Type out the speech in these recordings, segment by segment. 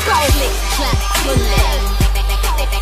Click, clack, bullet.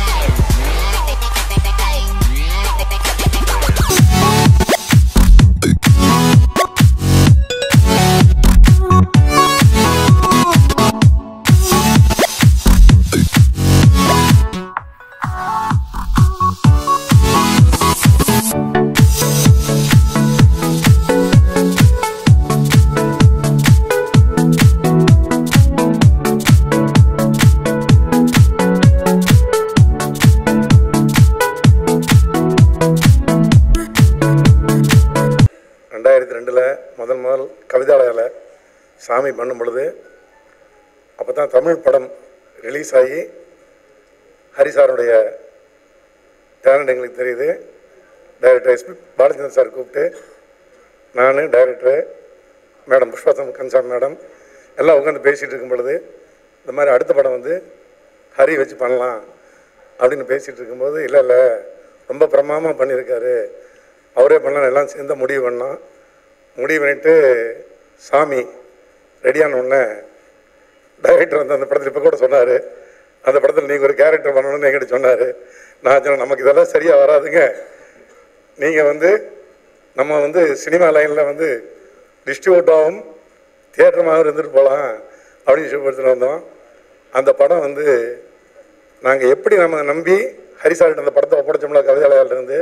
ரெண்டாயிரத்தி ரெண்டில் முதல் முதல் கவிதாலயில் சாமி பண்ணும் பொழுது அப்போ தான் தமிழ் படம் ரிலீஸ் ஆகி ஹரிசாருடைய டேலண்ட் எங்களுக்கு தெரியுது டைரக்டர் எஸ்பி பாலச்சந்திரன் சார் கூப்பிட்டு நான் டைரக்டரு மேடம் புஷ்பாசம் கன்சார் மேடம் எல்லாம் உட்காந்து பேசிகிட்டு இருக்கும் பொழுது இந்த மாதிரி அடுத்த படம் வந்து ஹரி வச்சு பண்ணலாம் அப்படின்னு பேசிகிட்டு இருக்கும்போது இல்லை இல்லை ரொம்ப பிரமாதமாக பண்ணியிருக்காரு அவரே பண்ணலாம் எல்லாம் சேர்ந்து முடிவு பண்ணோம் முடிவு பண்ணிட்டு சாமி ரெடியான உடனே டைரக்டர் வந்து அந்த படத்தில் இப்போ கூட சொன்னார் அந்த படத்தில் நீங்கள் ஒரு கேரக்டர் பண்ணணும்னு என்கிட்ட சொன்னார் நான் சொன்னேன் நமக்கு இதெல்லாம் சரியாக வராதுங்க நீங்கள் வந்து நம்ம வந்து சினிமா லைனில் வந்து டிஸ்ட்ரிபியூட்டாகவும் தியேட்டருமாகவும் இருந்துட்டு போகலாம் அப்படின்னு சொல்லி வந்தோம் அந்த படம் வந்து நாங்கள் எப்படி நம்ம நம்பி ஹரிசார்கிட்ட அந்த படத்தை ஒப்படைச்சோம்ல கவிதாலயிலேருந்து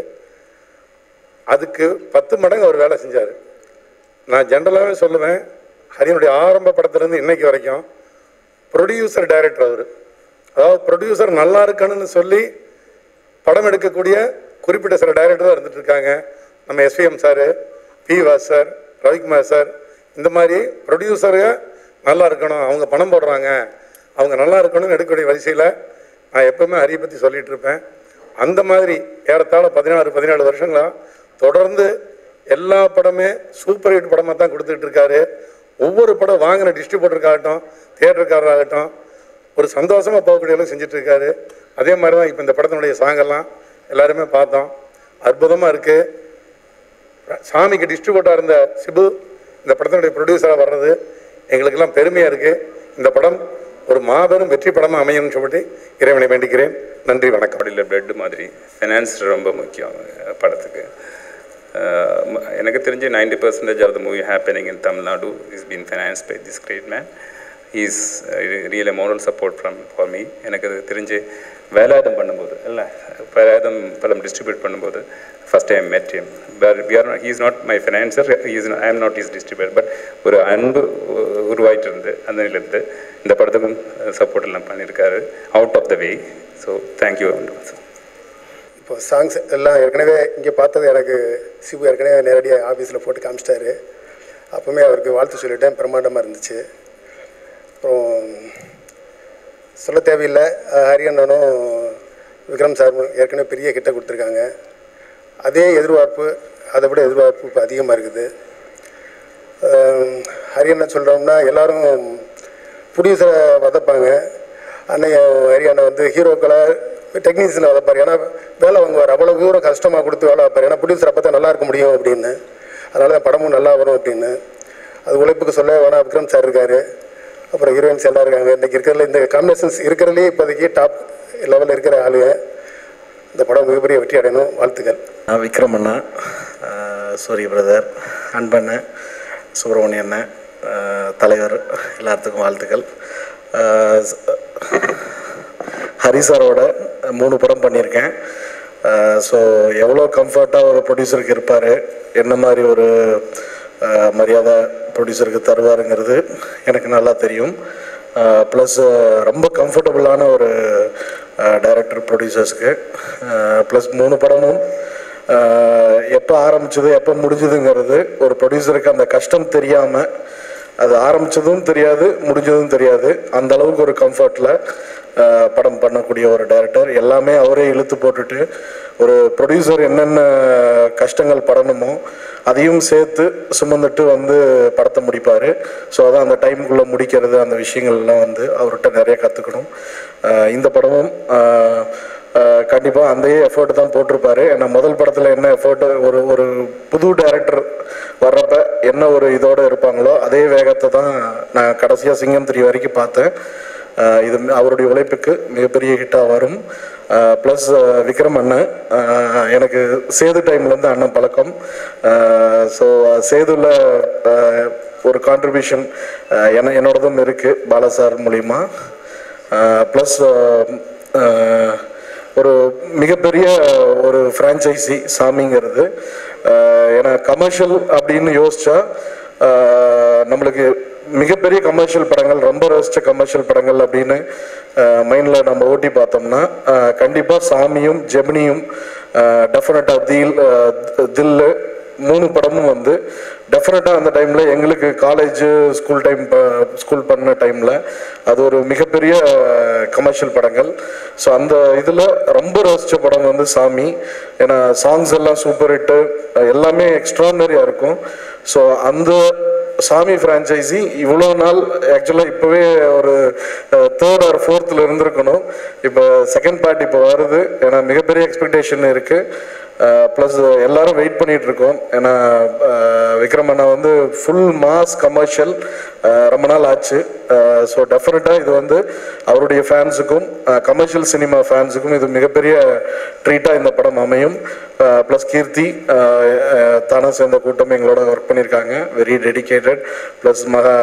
அதுக்கு பத்து மடங்கு அவர் வேலை செஞ்சார் நான் ஜென்ரலாகவே சொல்லுவேன் ஹரியனுடைய ஆரம்ப படத்துலேருந்து இன்னைக்கு வரைக்கும் ப்ரொடியூசர் டைரக்டர் அவர் அதாவது ப்ரொடியூசர் நல்லா இருக்கணும்னு சொல்லி படம் எடுக்கக்கூடிய குறிப்பிட்ட சில டைரக்டர் தான் இருந்துட்டு இருக்காங்க நம்ம SVM sir P Vasu sir Ravikumar sir இந்த மாதிரி ப்ரொடியூசருங்க நல்லா இருக்கணும் அவங்க பணம் போடுறாங்க அவங்க நல்லா இருக்கணும்னு எடுக்கக்கூடிய வரிசையில் நான் எப்பவுமே ஹரியை பற்றி சொல்லிட்டு இருப்பேன் அந்த மாதிரி ஏறத்தாழ பதினாறு பதினேழு வருஷங்களா தொடர்ந்து எல்லா படமே சூப்பர் ஹிட் படமாக தான் கொடுத்துட்டு இருக்காரு ஒவ்வொரு படம் வாங்கின டிஸ்ட்ரிபியூட்டருக்காகட்டும் தியேட்டருக்காரராகட்டும் ஒரு சந்தோஷமாக போகக்கூடிய அளவுக்கு செஞ்சுட்டு இருக்காரு அதே மாதிரி தான் இப்போ இந்த படத்தினுடைய சாங்கெல்லாம் எல்லாருமே பார்த்தோம் அற்புதமாக இருக்குது சாமிக்கு டிஸ்ட்ரிபியூட்டாக இருந்த சிபு இந்த படத்தினுடைய ப்ரொடியூசராக வர்றது எங்களுக்கெல்லாம் பெருமையாக இருக்குது இந்த படம் ஒரு மாபெரும் வெற்றி படமாக அமையும்னு சொல்லிட்டு இறைவனை வேண்டிக்கிறேன் நன்றி வணக்கம் பாடியில் பிளட் மாதிரி ஃபினான்ஸ் ரொம்ப முக்கியம் அஹ், படத்துக்கு அஹ், ம- எனக்கு தெரிஞ்சு ninety percentage of the movie happening in Tamil Nadu is been financed by this great man is real a moral support from for me எனக்கு அது தெரிஞ்சு வேலாயுதம் பண்ணும்போது இல்லை வேலாயுதம் படம் டிஸ்ட்ரிபியூட் பண்ணும்போது first time met him but we are not he is not my financer he is not, I am not his distributor but ஒரு அன்பு உ- உருவாயிட்டு இருந்து அந்தனிலிருந்து இந்த படத்துக்கும் சப்போர்ட் எல்லாம் பண்ணியிருக்காரு out of the way so thank you sir இப்போ சாங்ஸ் எல்லாம் ஏற்கனவே இங்கே பார்த்தது எனக்கு சிபு ஏற்கனவே நேரடியாக ஆஃபீஸில் போட்டு காமிச்சிட்டாரு அப்போவுமே அவருக்கு வாழ்த்து சொல்லிட்டேன் பிரம்மாண்டமாக இருந்துச்சு அப்புறம் சொல்ல தேவையில்லை அஹ் ஹரியண்ணனும் விக்ரம் சாரும் ஏற்கனவே பெரிய கிட்ட கொடுத்துருக்காங்க அதே எதிர்பார்ப்பு அதை விட எதிர்பார்ப்பு இப்போ அதிகமாக இருக்குது அஹ் ஹரியண்ணன் சொல்கிறோம்னா எல்லாரும் ப்ரொடியூசரை வதப்பாங்க அன்னைய ஹரியானா வந்து ஹீரோக்களை டெக்னீஷியனை வதப்பார் ஏன்னா வேலை வாங்குவார் அவ்வளோ தூரம் கஷ்டமாக கொடுத்து வேலை வைப்பார் ஏன்னா ப்ரொடியூசரை பார்த்தா நல்லா இருக்க முடியும் அப்படின்னு அதனால தான் படமும் நல்லா வரும் அப்படின்னு அது உழைப்புக்கு சொல்ல வேணா விக்ரம் சார் இருக்கார் அப்புறம் ஹீரோயின்ஸ் எல்லாம் இருக்காங்க இன்றைக்கி இருக்கிறதுல இந்த காம்பினேஷன்ஸ் இருக்கிறதுலே இப்போதைக்கு டாப் லெவலில் இருக்கிற ஆளுங்க இந்த படம் மிகப்பெரிய வெற்றி அடையணும் வாழ்த்துக்கள் நான் விக்ரம் அண்ணா அஹ் சூரிய பிரதர் அன்பண்ணன் சுப்பிரமணிய அண்ணன் அஹ் தலைவர் எல்லாத்துக்கும் வாழ்த்துக்கள் அஹ் ஸ்- ஹரி சாரோட மூணு படம் பண்ணியிருக்கேன் ஸோ எவ்வளோ கம்ஃபர்ட்டாக ஒரு ப்ரொடியூசருக்கு இருப்பார் என்ன மாதிரி ஒரு அஹ், மரியாதை ப்ரொடியூசருக்கு தருவாருங்கிறது எனக்கு நல்லா தெரியும் ப்ளஸ் ரொம்ப கம்ஃபர்டபுளான ஒரு டைரக்டர் ப்ரொடியூசர்ஸ்க்கு ப்ளஸ் மூணு படமும் எப்போ ஆரம்பிச்சது எப்போ முடிஞ்சதுங்கிறது ஒரு ப்ரொடியூசருக்கு அந்த கஷ்டம் தெரியாமல் அது ஆரம்பிச்சதும் தெரியாது முடிஞ்சதும் தெரியாது அந்த அளவுக்கு ஒரு கம்ஃபர்ட்டில் படம் பண்ணக்கூடிய ஒரு டைரக்டர் எல்லாமே அவரே இழுத்து போட்டுட்டு ஒரு ப்ரொடியூசர் என்னென்ன கஷ்டங்கள் படணுமோ அதையும் சேர்த்து சுமந்துட்டு வந்து படத்தை முடிப்பார் ஸோ அதான் அந்த டைமுக்குள்ளே முடிக்கிறது அந்த விஷயங்கள்லாம் வந்து அவர்கிட்ட நிறைய கற்றுக்கணும் இந்த படமும் கண்டிப்பாக அந்த எஃபர்ட் தான் போட்டிருப்பாரு ஏன்னா முதல் படத்தில் என்ன எஃபர்ட் ஒரு ஒரு புது டைரக்டர் வர்றப்ப என்ன ஒரு இதோட இருப்பாங்களோ அதே வேகத்தை தான் நான் கடைசியாக சிங்கம் த்ரீ வரைக்கும் பார்த்தேன் அஹ் இது அவருடைய உழைப்புக்கு மிகப்பெரிய ஹிட்டாக வரும் ப்ளஸ் விக்ரம் அண்ணன் அஹ் எனக்கு சேது டைம்லேருந்து அண்ணன் பழக்கம் ஸோ சேதுல அஹ் ஒரு கான்ட்ரிபியூஷன் என்ன என்னோடதும் இருக்குது பாலா சார் மூலிமா ப்ளஸ் ஒரு மிகப்பெரிய ஒரு ஃப்ரான்ச்சைசி சாமிங்கிறது அஹ் ஏன்னா கமர்ஷியல் அப்படின்னு யோசிச்சா அஹ் நம்மளுக்கு மிகப்பெரிய கமர்ஷியல் படங்கள் ரொம்ப ரசித்த கமர்ஷியல் படங்கள் அப்படின்னு மைண்டில் நம்ம ஓட்டி பார்த்தோம்னா கண்டிப்பாக சாமியும் ஜெமினியும் டெஃபினட்டாக தீல் அஹ் தில்லு மூணு படமும் வந்து டெஃபினட்டாக அந்த டைமில் எங்களுக்கு காலேஜ் ஸ்கூல் டைம் ஸ்கூல் பண்ண டைமில் அது ஒரு மிகப்பெரிய கமர்ஷியல் படங்கள் ஸோ அந்த இதில் ரொம்ப ரசித்த படம் வந்து சாமி ஏன்னா சாங்ஸ் எல்லாம் சூப்பர் ஹிட்டு எல்லாமே எக்ஸ்ட்ரானரியாக இருக்கும் ஸோ அந்த சாமி ஃப்ரான்ச்சைசி இவ்வளோ நாள் ஆக்சுவலாக இப்போவே ஒரு தேர்ட் ஆர் ஃபோர்த்தில் இருந்திருக்கணும் இப்போ செகண்ட் பார்ட் இப்போ வருது ஏன்னா மிகப்பெரிய எக்ஸ்பெக்டேஷன் இருக்குது ப்ளஸ் எல்லாரும் வெயிட் பண்ணிட்டு இருக்கோம் ஏன்னா அஹ், விக்ரம் அண்ணா வந்து ஃபுல் மாஸ் கமர்ஷியல் ரொம்ப நாள் ஆச்சு ஸோ டெஃபினட்டாக இது வந்து அவருடைய ஃபேன்ஸுக்கும் கமர்ஷியல் சினிமா ஃபேன்ஸுக்கும் இது மிகப்பெரிய ட்ரீட்டாக இந்த படம் அமையும் ப்ளஸ் கீர்த்தி அஹ், அஹ், தானா சேர்ந்த கூட்டம் எங்களோட ஒர்க் பண்ணியிருக்காங்க வெரி டெடிகேட்டட் ப்ளஸ் மகா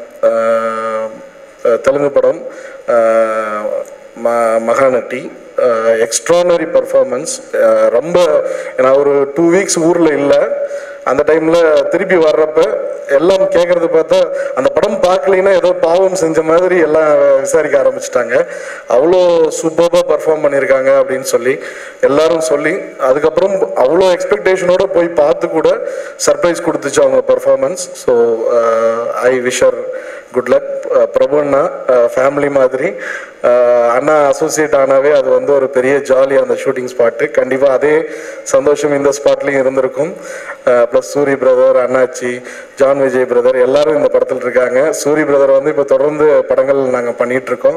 அஹ், அஹ், தெலுங்கு படம் அஹ், ம மகாநட்டி எக்ஸ்ட்ரானரி பர்ஃபார்மன்ஸ் ரொம்ப நான் ஒரு டூ வீக்ஸ் ஊரில் இல்லை அந்த டைமில் திருப்பி வர்றப்ப எல்லாம் கேட்குறது பார்த்தா அந்த படம் பார்க்கலைன்னா ஏதோ பாவம் செஞ்ச மாதிரி எல்லாம் விசாரிக்க ஆரம்பிச்சிட்டாங்க அவ்வளோ சூப்பராக பர்ஃபார்ம் பண்ணியிருக்காங்க அப்படின்னு சொல்லி எல்லாரும் சொல்லி அதுக்கப்புறம் அவ்வளோ எக்ஸ்பெக்டேஷனோட போய் பார்த்து கூட சர்ப்ரைஸ் கொடுத்துச்சு அவங்க performance so I wish her good luck Prabhu அண்ணா ஃபேமிலி மாதிரி அஹ், அண்ணா அசோசியேட் ஆனாவே அது வந்து ஒரு பெரிய ஜாலி அந்த ஷூட்டிங் ஸ்பாட்டு கண்டிப்பாக அதே சந்தோஷம் இந்த ஸ்பாட்லேயும் இருந்திருக்கும் ப்ளஸ் சூரி பிரதர் அண்ணாச்சி ஜான் விஜய் பிரதர் எல்லாரும் இந்த படத்தில் இருக்காங்க சூரி பிரதர் வந்து இப்போ தொடர்ந்து படங்கள் நாங்கள் பண்ணிட்டு இருக்கோம்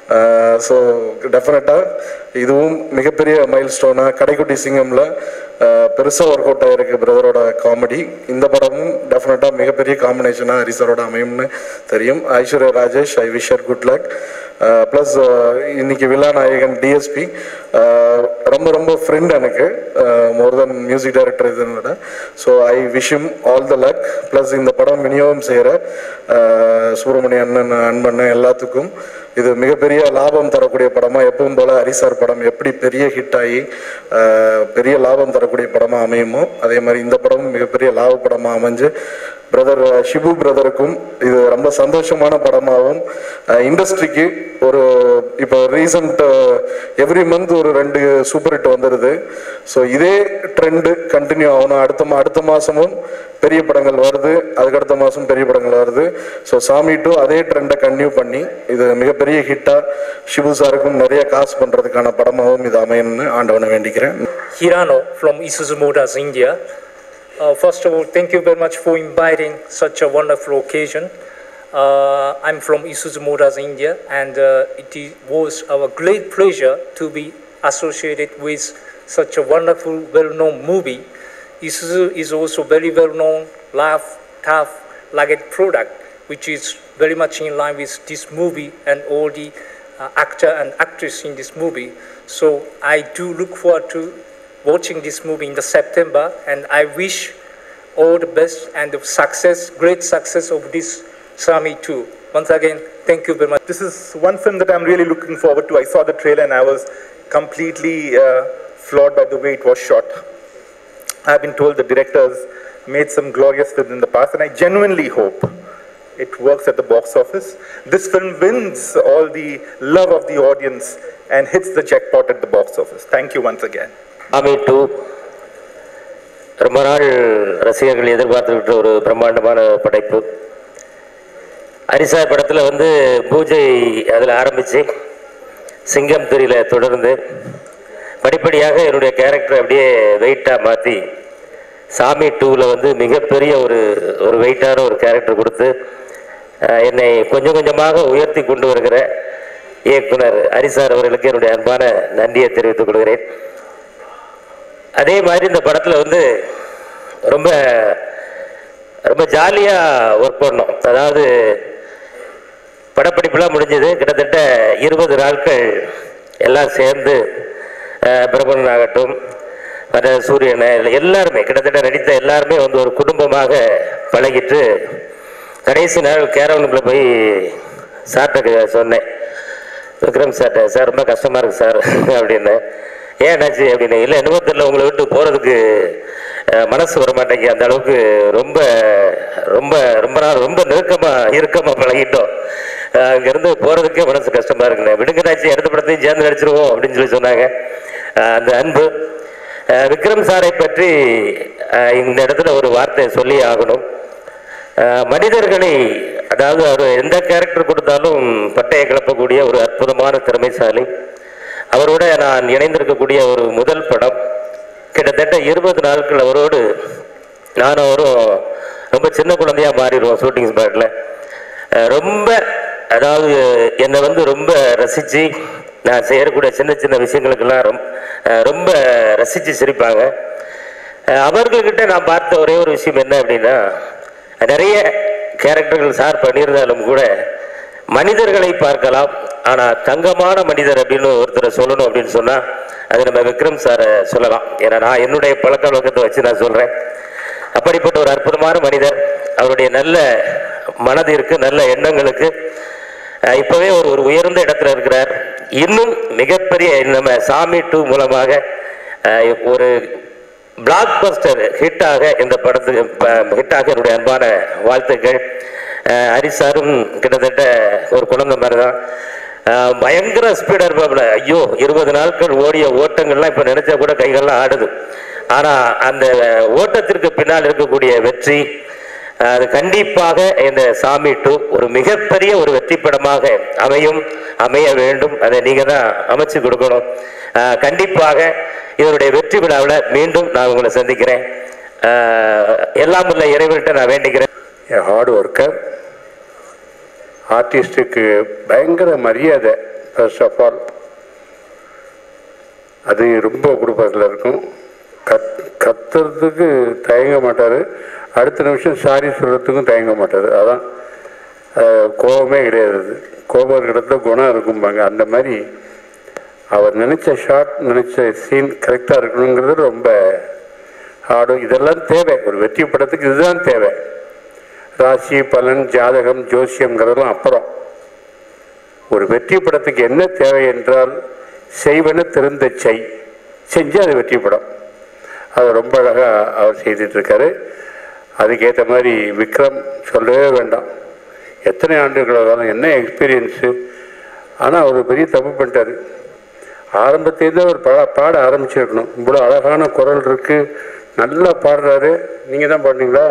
ஸோ டெஃபினட்டாக இதுவும் மிகப்பெரிய மைல் ஸ்டோனாக கடைக்குட்டி சிங்கம்ல பெருசாக ஒர்க் அவுட் ஆயிருக்கு பிரதரோட காமெடி இந்த படமும் டெஃபினட்டாக மிகப்பெரிய காம்பினேஷனாக ஹரிசரோட அமையும்னு தெரியும் Aishwarya Rajesh I wish her good luck plus இன்னைக்கு விழா நாயகன் டிஎஸ்பி ரொம்ப ரொம்ப ஃப்ரெண்ட் எனக்கு மோர் தென் மியூசிக் டைரக்டர் இதுன்னு விட so I wish him all the luck plus இந்த படம் விநியோகம் செய்கிற சுப்பிரமணிய அண்ணன் அன்பண்ணன் எல்லாத்துக்கும் இது மிகப்பெரிய லாபம் தரக்கூடிய படமாக எப்பவும் போல ஹரிசார் படம் எப்படி பெரிய ஹிட் ஆகி அஹ், பெரிய லாபம் தரக்கூடிய படமாக அமையுமோ அதே மாதிரி இந்த படமும் மிகப்பெரிய லாப படமாக அமைஞ்சு பிரதர் ஷிபு பிரதருக்கும் இது ரொம்ப சந்தோஷமான படமாகவும் இண்டஸ்ட்ரிக்கு ஒரு இப்போ ரீசன்ட் எவ்ரி மந்த் ஒரு ரெண்டு சூப்பர் ஹிட் வந்துடுது ஸோ இதே ட்ரெண்டு கண்டினியூ ஆகணும் அடுத்த மா அடுத்த மாதமும் பெரிய படங்கள் வருது அதுக்கடுத்த மாதம் பெரிய படங்கள் வருது ஸோ சாமி டூ அதே ட்ரெண்டை கண்டினியூ பண்ணி இது மிகப்பெரிய ஹிட்டாக ஷிபு சாருக்கும் நிறைய காசு பண்ணுறதுக்கான படமாகவும் இது அமையணும்னு ஆண்டவனை வேண்டிக்கிறேன் Hirano from Isuzu Motors, India. Uh, first of all, thank you very much for inviting such a wonderful occasion. Uh, I'm from Isuzu Motors, India, and uh, it is, was our great pleasure to be associated with such a wonderful, well-known movie. Isuzu is also very well-known, laugh, tough, rugged product, which is very much in line with this movie and all the uh, actor and actress in this movie. So I do look forward to watching this movie in the September, and I wish all the best and the success, great success of this Sami too. Once again, thank you very much. This is one film that I'm really looking forward to. I saw the trailer and I was completely uh, floored by the way it was shot. I've been told the directors made some glorious films in the past, and I genuinely hope it works at the box office. This film wins all the love of the audience and hits the jackpot at the box office. Thank you once again. ஆமி டூ ரொம்ப நாள் ரசிகர்கள் எதிர்பார்த்துக்கிட்ட ஒரு பிரம்மாண்டமான படைப்பு ஹரிசார் படத்தில் வந்து பூஜை அதில் ஆரம்பித்து சிங்கம் திரியில தொடர்ந்து படிப்படியாக என்னுடைய கேரக்டர் அப்படியே வெயிட்டாக மாற்றி சாமி டூவில் வந்து மிகப்பெரிய ஒரு ஒரு வெயிட்டான ஒரு கேரக்டர் கொடுத்து அஹ், என்னை கொஞ்சம் கொஞ்சமாக உயர்த்தி கொண்டு வருகிற இயக்குனர் ஹரிசார் அவர்களுக்கு என்னுடைய அன்பான நன்றியை தெரிவித்துக் கொள்கிறேன் அதே மாதிரி இந்த படத்தில் வந்து ரொம்ப ரொம்ப ஜாலியாக ஒர்க் பண்ணோம் அதாவது படப்பிடிப்புலாம் முடிஞ்சது கிட்டத்தட்ட இருபது நாட்கள் எல்லாம் சேர்ந்து அஹ், பிரபலன் ஆகட்டும் மற்ற சூரியனை எல்லாருமே கிட்டத்தட்ட நடித்த எல்லாருமே வந்து ஒரு குடும்பமாக பழகிட்டு கடைசி நாள் கேரவனுக்குள்ள போய் சார்ட்ட சொன்னேன் விக்ரம் சார்ட்ட சார் ரொம்ப கஷ்டமா இருக்கு சார் அப்படின்னு ஏன் என்னாச்சு அப்படின்னு இல்லை என்னமோ தெரியல உங்களை விட்டு போறதுக்கு அஹ், மனசு வர மாட்டேங்க அந்த அளவுக்கு ரொம்ப ரொம்ப ரொம்ப நாள் ரொம்ப நெருக்கமா இறுக்கமா பழகிட்டோம் அஹ், அங்கிருந்து போறதுக்கே மனசு கஷ்டமா இருக்குண்ணே விடுங்கனாச்சு அடுத்த படத்தையும் சேர்ந்து நடிச்சிருவோம் அப்படின்னு சொல்லி சொன்னாங்க அஹ், அந்த அன்பு அஹ், விக்ரம் சாரை பற்றி அஹ், இந்த இடத்துல ஒரு வார்த்தை சொல்லி ஆகணும் அஹ் மனிதர்களை அதாவது அவர் எந்த கேரக்டர் கொடுத்தாலும் பட்டையை கிளப்பக்கூடிய ஒரு அற்புதமான திறமைசாலி அவரோட நான் இணைந்திருக்கக்கூடிய ஒரு முதல் படம் கிட்டத்தட்ட இருபது நாட்கள் அவரோடு நானும் அவரும் ரொம்ப சின்ன குழந்தையா மாறிடுவோம் ஷூட்டிங் ஸ்பாட்டில் ரொம்ப அதாவது என்னை வந்து ரொம்ப ரசித்து நான் செய்யக்கூடிய சின்ன சின்ன விஷயங்களுக்கெல்லாம் ரொம்ப அஹ் ரொம்ப ரசித்து சிரிப்பாங்க அஹ் அவர்கள்கிட்ட நான் பார்த்த ஒரே ஒரு விஷயம் என்ன அப்படின்னா நிறைய கேரக்டர்கள் சார் பண்ணியிருந்தாலும் கூட மனிதர்களை பார்க்கலாம் ஆனால் தங்கமான மனிதர் அப்படின்னு ஒருத்தரை சொல்லணும் அப்படின்னு சொன்னால் அது நம்ம விக்ரம் சாரை சொல்லலாம் ஏன்னா நான் என்னுடைய பழக்க வழக்கத்தை வச்சு நான் சொல்கிறேன் அப்படிப்பட்ட ஒரு அற்புதமான மனிதர் அவருடைய நல்ல மனதிற்கு நல்ல எண்ணங்களுக்கு அஹ், இப்பவே ஒரு ஒரு உயர்ந்த இடத்துல இருக்கிறார் இன்னும் மிகப்பெரிய நம்ம சாமி டூ மூலமாக அஹ், ஒரு பிளாக் பஸ்டர் ஹிட்டாக இந்த படத்துக்கு ஹிட்டாக என்னுடைய அன்பான வாழ்த்துக்கள் அஹ், ஹரிஸ் சாரும் கிட்டத்தட்ட ஒரு குழந்தை மாதிரி தான் அஹ், பயங்கர ஸ்பீடாக இருப்பாப்புல ஐயோ இருபது நாட்கள் ஓடிய ஓட்டங்கள்லாம் இப்போ நினைச்சா கூட கைகள்லாம் ஆடுது ஆனால் அந்த ஓட்டத்திற்கு பின்னால் இருக்கக்கூடிய வெற்றி அஹ், அது கண்டிப்பாக இந்த சாமி டூ ஒரு மிகப்பெரிய ஒரு வெற்றி படமாக அமையும் அமைய வேண்டும் அதை நீங்கள் தான் அமைச்சு கொடுக்கணும் அஹ், கண்டிப்பாக இதனுடைய வெற்றி விழாவில் மீண்டும் நான் உங்களை சந்திக்கிறேன் அஹ், எல்லாம் உள்ள இறைவன்கிட்ட நான் வேண்டிக்கிறேன் ஹார்ட் ஒர்க்கர் ஆர்டிஸ்ட்டுக்கு பயங்கர மரியாதை ஃபர்ஸ்ட் ஆஃப் ஆல் அது ரொம்ப குடும்பத்தில் இருக்கும் கத் கத்துறதுக்கு தயங்க மாட்டார் அடுத்த நிமிஷம் சாரி சொல்கிறதுக்கும் தயங்க மாட்டார் அதான் அஹ், கோபமே கிடையாது அது. கோபம் இருக்கிற இடத்துல குணம் இருக்கும்பாங்க அந்த மாதிரி அவர் நினச்ச ஷாட் நினச்ச சீன் கரெக்டாக இருக்கணுங்கிறது ரொம்ப ஹார்டும் இதெல்லாம் தேவை ஒரு வெற்றி படத்துக்கு இதுதான் தேவை ராசி பலன் ஜாதகம் ஜோசியம்ங்கிறதெல்லாம் அப்புறம் ஒரு வெற்றி படத்துக்கு என்ன தேவை என்றால் செய்வன திறந்த செய் செஞ்சு அது வெற்றி படம் அது ரொம்ப அழகாக அவர் செய்துட்டு இருக்காரு அதுக்கேற்ற மாதிரி விக்ரம் சொல்லவே வேண்டாம் எத்தனை ஆண்டுகளாக என்ன எக்ஸ்பீரியன்ஸு ஆனால் அவர் பெரிய தப்பு பண்ணிட்டாரு ஆரம்பத்திலேருந்து அவர் பாட பாட ஆரம்பிச்சிருக்கணும் இவ்வளோ அழகான குரல் இருக்கு நல்லா பாடுறாரு நீங்கள் தான் பாடுனீங்களா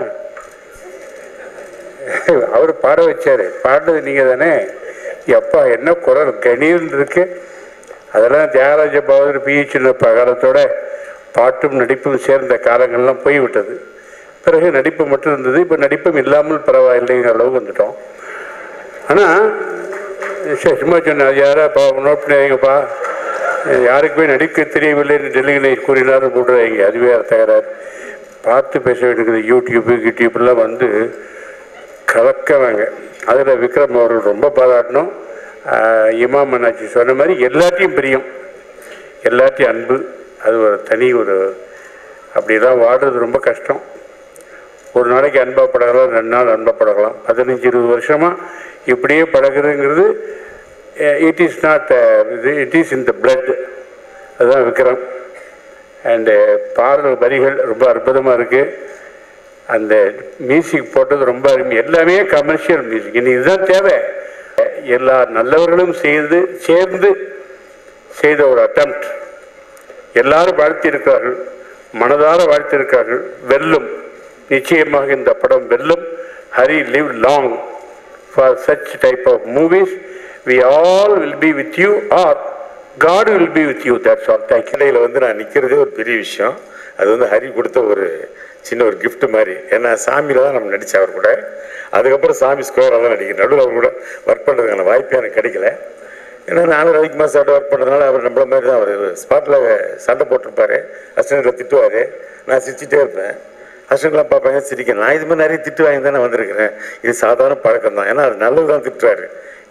அவர் பாட வச்சாரு பாடினது நீங்கள் தானே எப்பா என்ன குரல் கணீர்னு இருக்கு அதெல்லாம் தியாகராஜ பாவதர் பி சின்னப்பா காலத்தோட பாட்டும் நடிப்பும் சேர்ந்த காலங்கள்லாம் போய்விட்டது பிறகு நடிப்பு மட்டும் இருந்தது இப்போ நடிப்பும் இல்லாமல் பரவாயில்லைங்கிற அளவுக்கு வந்துட்டோம் ஆனால் சும்மா சொன்னேன் அது யாரா பா நோட் பண்ணியாதீங்கப்பா யாருக்குமே நடிக்க தெரியவில்லை என்று டெல்லி கணேஷ் கூறினார் போடுறாங்க அதுவே தகராறு பார்த்து பேச வேண்டியது யூடியூப்பு யூடியூப்லாம் வந்து கலக்கவாங்க அதில் விக்ரம் அவர்கள் ரொம்ப பாராட்டணும் ஆஹ் இமாம் அண்ணாச்சி சொன்ன மாதிரி எல்லாத்தையும் பிரியும் எல்லாத்தையும் அன்பு அது ஒரு தனி ஒரு அப்படிலாம் வாடுறது ரொம்ப கஷ்டம் ஒரு நாளைக்கு அன்பா பழகலாம் ரெண்டு நாள் அன்பா பழகலாம் பதினஞ்சு இருபது வருஷமாக இப்படியே பழகுறதுங்கிறது it is not it is in the blood அதுதான் விக்ரம் அண்டு பாடல் வரிகள் ரொம்ப அற்புதமாக இருக்குது அந்த மியூசிக் போட்டது ரொம்ப அருமை எல்லாமே கமர்ஷியல் மியூசிக் இனி இதுதான் தேவை எல்லா நல்லவர்களும் செய்து சேர்ந்து செய்த ஒரு அட்டம்ப்ட் எல்லாரும் வாழ்த்தியிருக்கிறார்கள் மனதார வாழ்த்தியிருக்கிறார்கள் வெல்லும் நிச்சயமாக இந்த படம் வெல்லும் Hari live long for such type of movies we all will be with you our God will be with you that's all thank you இடையில வந்து நான் நிற்கிறதே ஒரு பெரிய விஷயம் அது வந்து ஹரி கொடுத்த ஒரு சின்ன ஒரு gift மாதிரி ஏன்னா சாமியில் தான் நம்ம நடித்தேன் அவர் கூட அதுக்கப்புறம் சாமி ஸ்கொயராக தான் நடிக்கிறேன் நடுவில் அவர் கூட ஒர்க் பண்ணுறதுக்கான வாய்ப்பு எனக்கு கிடைக்கல ஏன்னா நானும் ரவிக்குமார் சார்ட்ட ஒர்க் பண்ணுறதுனால அவர் நம்மள மாதிரி தான் அவர் ஸ்பாட்டில் சண்டை போட்டிருப்பாரு அசிஸ்டண்ட்டில் திட்டுவார் நான் சிரிச்சிட்டே இருப்பேன் அசிஸ்டண்ட்லாம் பார்ப்பாங்க சிரிக்கிறேன் நான் இது மாதிரி நிறைய திட்டு வாங்கி தானே வந்திருக்கிறேன் இது சாதாரண பழக்கம் தான் ஏன்னா அது நல்லது தான் திட்டுறாரு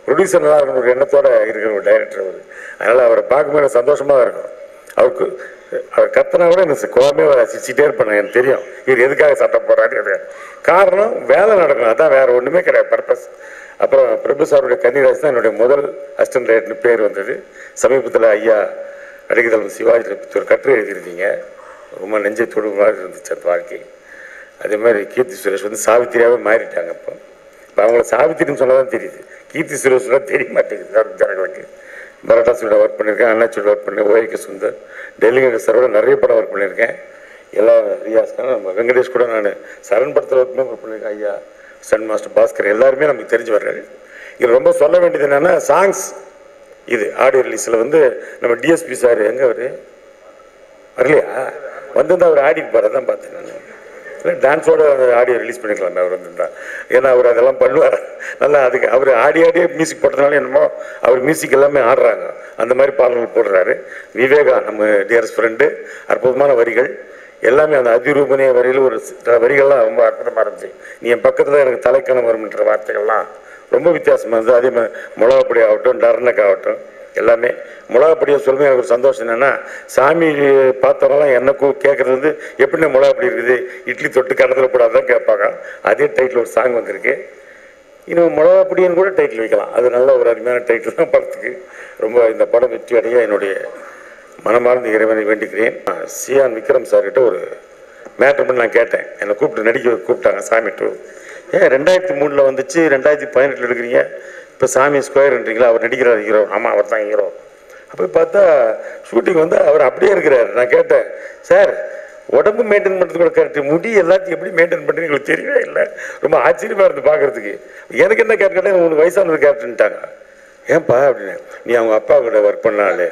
ப்ரொடியூசர் நல்லா இருக்கணும் ஒரு எண்ணத்தோட இருக்கிற ஒரு டைரக்டர் அவர் அதனால் அவரை பார்க்கும்போது எனக்கு சந்தோஷமாக இருக்கும் அவருக்கு அவர் கத்தனா கூட எனக்கு கோவமே வர சிரிச்சிட்டே இருப்பேன் எனக்கு தெரியும் இவர் எதுக்காக சட்டம் போடுறாரு எது காரணம் வேலை நடக்கணும் அதான் வேற ஒன்றுமே கிடையாது பர்பஸ் அப்புறம் பிரபு சாருடைய கன்னிராஜ் தான் என்னுடைய முதல் அசிஸ்டன்ட் டைரக்டர்னு பேர் வந்தது சமீபத்தில் ஐயா அடிக்கதளம் சிவாஜி பற்றி ஒரு கட்டுரை எழுதியிருந்தீங்க ரொம்ப நெஞ்சை தொடு மாதிரி இருந்துச்சு அந்த வாழ்க்கை அதே மாதிரி கீர்த்தி சுரேஷ் வந்து சாவித்திரியாகவே மாறிட்டாங்க இப்போ இப்போ அவங்கள சாவித்திரின்னு சொன்னா தான் தெரியுது கீர்த்தி சுரேஷ்லாம் தெரிய மாட்டேங்குது அந்த ஜனங்களுக்கு மராட்டா சூட ஒர்க் பண்ணியிருக்கேன் அண்ணா சூட ஒர்க் பண்ணேன் ஓஏகே சுந்தர் டெல்லி சாரோட நிறைய படம் ஒர்க் பண்ணியிருக்கேன் எல்லா ரியாஸ் கான் நம்ம வெங்கடேஷ் கூட நான் சரண் படத்தில் ஒர்க் ஒர்க் பண்ணியிருக்கேன் ஐயா சன் மாஸ்டர் பாஸ்கர் எல்லாருமே நமக்கு தெரிஞ்சவர்கள் இது ரொம்ப சொல்ல வேண்டியது என்னென்னா சாங்ஸ் இது ஆடியோ ரிலீஸில் வந்து நம்ம டிஎஸ்பி சார் எங்கே அவர் வரலையா வந்திருந்தா அவர் ஆடிட்டு தான் பார்த்தேன் நான் இல்லை டான்ஸோட ஆடியோ ரிலீஸ் பண்ணிக்கலாம் அவர் வந்திருந்தா ஏன்னா அவர் அதெல்லாம் பண்ணுவார் நல்லா அதுக்கு அவர் ஆடி ஆடியே மியூசிக் போட்டதுனால என்னமோ அவர் மியூசிக் எல்லாமே ஆடுறாங்க அந்த மாதிரி பாடல்கள் போடுறாரு விவேகா நம்ம டியர்ஸ் ஃப்ரெண்டு அற்புதமான வரிகள் எல்லாமே அந்த அதிரூபனைய வரியில் ஒரு சில வரிகள்லாம் ரொம்ப அற்புதமாக இருந்துச்சு நீ என் பக்கத்தில் எனக்கு தலைக்கணம் வரும்ன்ற வார்த்தைகள்லாம் ரொம்ப வித்தியாசமாக இருந்தது அதே மாதிரி மிளகாப்பொடி ஆகட்டும் டர்னக் ஆகட்டும் எல்லாமே மிளகாப்பொடியை சொல்லுங்க எனக்கு ஒரு சந்தோஷம் என்னென்னா சாமி பார்த்தவங்களாம் என்ன கூ கேட்குறது வந்து எப்படின்னா மிளகாப்பொடி இருக்குது இட்லி தொட்டு கடத்தில் போடாதான் கேட்பாங்க அதே டைட்டில் ஒரு சாங் வந்திருக்கு இன்னும் மிளகாப்பொடின்னு கூட டைட்டில் வைக்கலாம் அது நல்ல ஒரு அருமையான டைட்டில் தான் படத்துக்கு ரொம்ப இந்த படம் வெற்றி அடைய என்னுடைய மனமார்ந்த இறைவனை வேண்டிக்கிறேன் சியான் விக்ரம் சார்கிட்ட ஒரு மேட்ரு பண்ணி நான் கேட்டேன் என்னை கூப்பிட்டு நடிக்க கூப்பிட்டாங்க சாமி டூ ஏன் ரெண்டாயிரத்தி மூணில் வந்துச்சு ரெண்டாயிரத்தி பதினெட்டில் எடுக்கிறீங்க இப்போ சாமி ஸ்கொயர்ன்றீங்களா அவர் நடிக்கிறார் ஹீரோ ஆமாம் அவர் தான் ஹீரோ அப்போ பார்த்தா ஷூட்டிங் வந்து அவர் அப்படியே இருக்கிறார் நான் கேட்டேன் சார் உடம்பு மெயின்டைன் பண்ணுறது கூட கரெக்ட் முடி எல்லாத்தையும் எப்படி மெயின்டைன் பண்ணுறீங்க எங்களுக்கு தெரியவே இல்லை ரொம்ப ஆச்சரியமாக இருந்து பார்க்குறதுக்கு எனக்கு என்ன கேட்கட்டேன் உங்களுக்கு வயசானது கேட்டுன்ட்டாங்க ஏன்பா அப்படின்னு நீ அவங்க அப்பா கூட ஒர்க் பண்ணாலே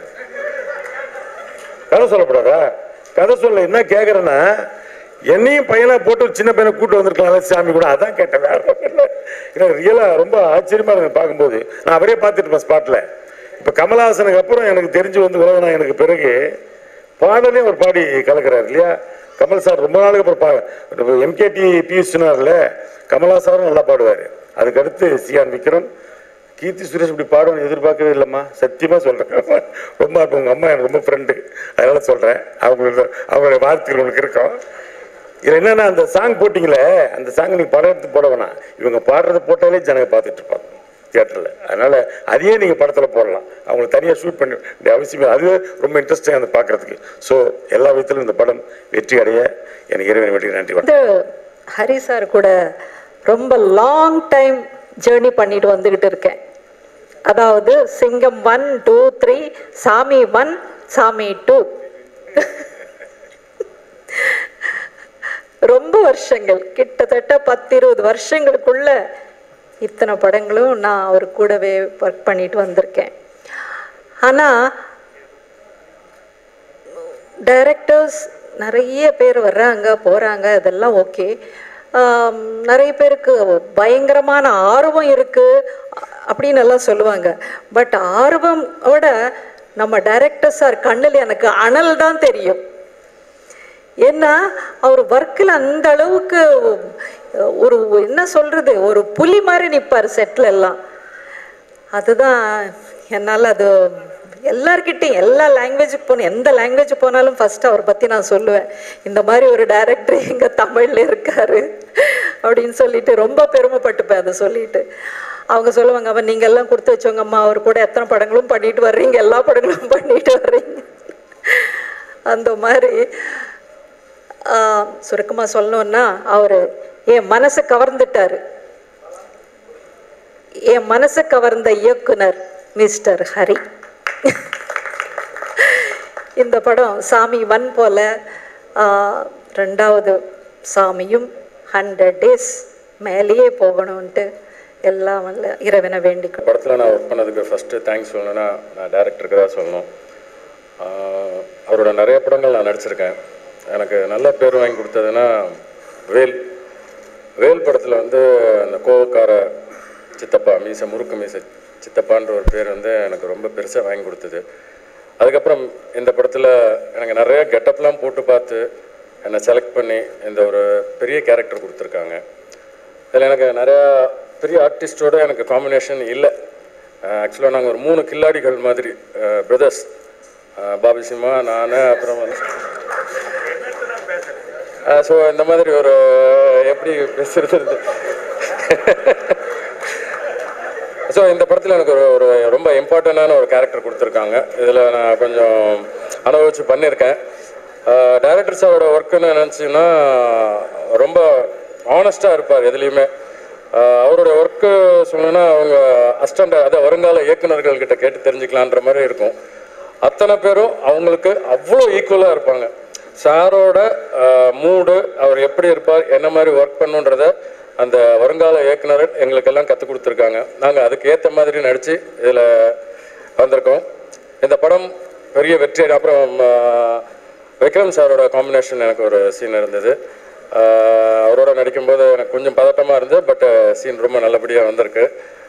கதை சொல்லப்படாதா கதை சொல்ல என்ன கேட்குறேன்னா என்னையும் பையனா போட்டு ஒரு சின்ன பையனை கூட்டு வந்திருக்கலாம்ல சாமி கூட அதான் கேட்டேன் வேற ஒண்ணும் இல்ல. எனக்கு ரியலாக ரொம்ப ஆச்சரியமா இருக்கு பார்க்கும்போது நான் அவரே பார்த்துட்டு ஸ்பாட்டில் இப்போ கமலஹாசனுக்கு அப்புறம் எனக்கு தெரிஞ்சு வந்து உலகம் எனக்கு பிறகு பாடலே ஒரு பாடி கலக்கிறார் இல்லையா கமல் சார் ரொம்ப நாளுக்கு அப்புறம் பா எம்கேடி பியூஷ் சொன்னார்ல கமலஹாசனும் நல்லா பாடுவார் அதுக்கடுத்து சியான் விக்ரம் கீர்த்தி சுரேஷ் இப்படி பாடுவேன்னு எதிர்பார்க்கவே இல்லைம்மா சத்தியமாக சொல்கிறேன் ரொம்ப இப்போ உங்கள் அம்மா எனக்கு ரொம்ப ஃப்ரெண்டு அதனால சொல்கிறேன் அவங்களோட அவங்களுடைய வாழ்த்துக்கள் உங்களுக்கு இருக்கும் இதில் என்னன்னா அந்த சாங் போட்டிங்களே அந்த சாங் நீங்கள் படம் எடுத்து போட வேணாம் இவங்க பாடுறத போட்டாலே ஜனங்க பார்த்துட்டு இருப்பாங்க தியேட்டரில் அதனால் அதையே நீங்கள் படத்தில் போடலாம் அவங்களை தனியாக ஷூட் பண்ண வேண்டிய அவசியம் இல்லை. அதுவே ரொம்ப இன்ட்ரெஸ்டிங்காக அந்த பார்க்குறதுக்கு ஸோ எல்லா விதத்திலும் இந்த படம் வெற்றி அடைய எனக்கு இறைவனை வேண்டி நன்றி வணக்கம் வந்து ஹரி சார் கூட ரொம்ப லாங் டைம் ஜேர்னி பண்ணிட்டு வந்துக்கிட்டு இருக்கேன் அதாவது Singam one two three Saamy one Saamy two ரொம்ப வருஷங்கள் கிட்டத்தட்ட பத்து இருபது வருஷங்களுக்குள்ள இத்தனை படங்களும் நான் அவர் கூடவே ஒர்க் பண்ணிட்டு வந்திருக்கேன் ஆனால் டைரக்டர்ஸ் நிறைய பேர் வர்றாங்க போகிறாங்க அதெல்லாம் ஓகே நிறைய பேருக்கு பயங்கரமான ஆர்வம் இருக்குது அப்படின்னு எல்லாம் சொல்லுவாங்க பட் ஆர்வமோட நம்ம டைரக்டர் சார் கண்ணில் எனக்கு அனல் தான் தெரியும் ஏன்னா அவர் ஒர்க்கில் அந்த அளவுக்கு ஒரு என்ன சொல்கிறது ஒரு புலி மாதிரி நிற்பார் செட்டில் எல்லாம் அதுதான் என்னால் அது எல்லார்கிட்டையும் எல்லா லாங்குவேஜுக்கு போன எந்த லாங்குவேஜ் போனாலும் ஃபர்ஸ்ட் அவரை பற்றி நான் சொல்லுவேன் இந்த மாதிரி ஒரு டைரக்டர் எங்கள் தமிழில் இருக்காரு அப்படின்னு சொல்லிட்டு ரொம்ப பெருமைப்பட்டுப்பேன் அதை சொல்லிட்டு அவங்க சொல்லுவாங்க அவன் நீங்கள் எல்லாம் கொடுத்து வச்சவங்கம்மா அவர் கூட எத்தனை படங்களும் பண்ணிட்டு வர்றீங்க எல்லா படங்களும் பண்ணிட்டு வர்றீங்க அந்த மாதிரி சுருக்கமாக சொல்லணுன்னா அவர் என் மனசை கவர்ந்துட்டாரு என் மனசை கவர்ந்த இயக்குனர் மிஸ்டர் ஹரி இந்த படம் சாமி ஒன் போல ஆஹ், ரெண்டாவது சாமியும் ஹண்ட்ரட் டேஸ் மேலேயே போகணும்ன்ட்டு எல்லாம் வல்ல இறைவனை வேண்டிக்கணும் படத்தில் நான் ஒர்க் பண்ணதுக்கு ஃபஸ்ட்டு தேங்க்ஸ் சொல்லணும்னா நான் டேரக்டருக்கு தான் சொல்லணும் ஆஹ் அவரோட நிறைய படங்கள் நான் நடிச்சிருக்கேன் எனக்கு நல்ல பேர் வாங்கி கொடுத்ததுன்னா வேல் வேல் படத்தில் வந்து அந்த கோவக்கார சித்தப்பா மீச முறுக்கு மீச சித்தப்பான்ற ஒரு பேர் வந்து எனக்கு ரொம்ப பெருசாக வாங்கி கொடுத்தது அதுக்கப்புறம் இந்த படத்தில் எனக்கு நிறைய கெட்டப்லாம் போட்டு பார்த்து என்னை செலக்ட் பண்ணி இந்த ஒரு பெரிய கேரக்டர் கொடுத்துருக்காங்க இதில் எனக்கு நிறையா பெரிய ஆர்டிஸ்டோட எனக்கு காம்பினேஷன் இல்லை ஆக்சுவலாக நாங்கள் ஒரு மூணு கில்லாடிகள் மாதிரி பிரதர்ஸ் பாபி சிம்மா நான் அப்புறம் வந்து ஸோ இந்த மாதிரி ஒரு எப்படி பேசுறது ஸோ இந்த படத்தில் எனக்கு ஒரு ஒரு ரொம்ப இம்பார்ட்டண்ட்டான ஒரு கேரக்டர் கொடுத்துருக்காங்க இதில் நான் கொஞ்சம் அனுபவிச்சு பண்ணியிருக்கேன் டைரக்டர் சாரோட ஒர்க்குன்னு நினச்சிங்கன்னா ரொம்ப ஆனஸ்டாக இருப்பார் எதுலேயுமே ஆஹ் அவருடைய ஒர்க்கு சொல்லணும்னா அவங்க அஸ்டண்ட் அதாவது வருங்கால இயக்குனர்கள் கிட்ட கேட்டு தெரிஞ்சுக்கலான்ற மாதிரி இருக்கும் அத்தனை பேரும் அவங்களுக்கு அவ்வளோ ஈக்குவலாக இருப்பாங்க சாரோட மூடு அவர் எப்படி இருப்பார் என்ன மாதிரி ஒர்க் பண்ணுன்றத அந்த வருங்கால இயக்குனர் எங்களுக்கெல்லாம் கற்றுக் கொடுத்துருக்காங்க நாங்கள் அதுக்கு ஏற்ற மாதிரி நடித்து இதில் வந்திருக்கோம் இந்த படம் பெரிய வெற்றி அடை- அப்புறம் ஆஹ், விக்ரம் சாரோட காம்பினேஷன் எனக்கு ஒரு சீன் இருந்தது ஆஹ், அவரோட நடிக்கும்போது எனக்கு கொஞ்சம் பதட்டமாக இருந்தது பட் சீன் ரொம்ப நல்லபடியாக வந்திருக்கு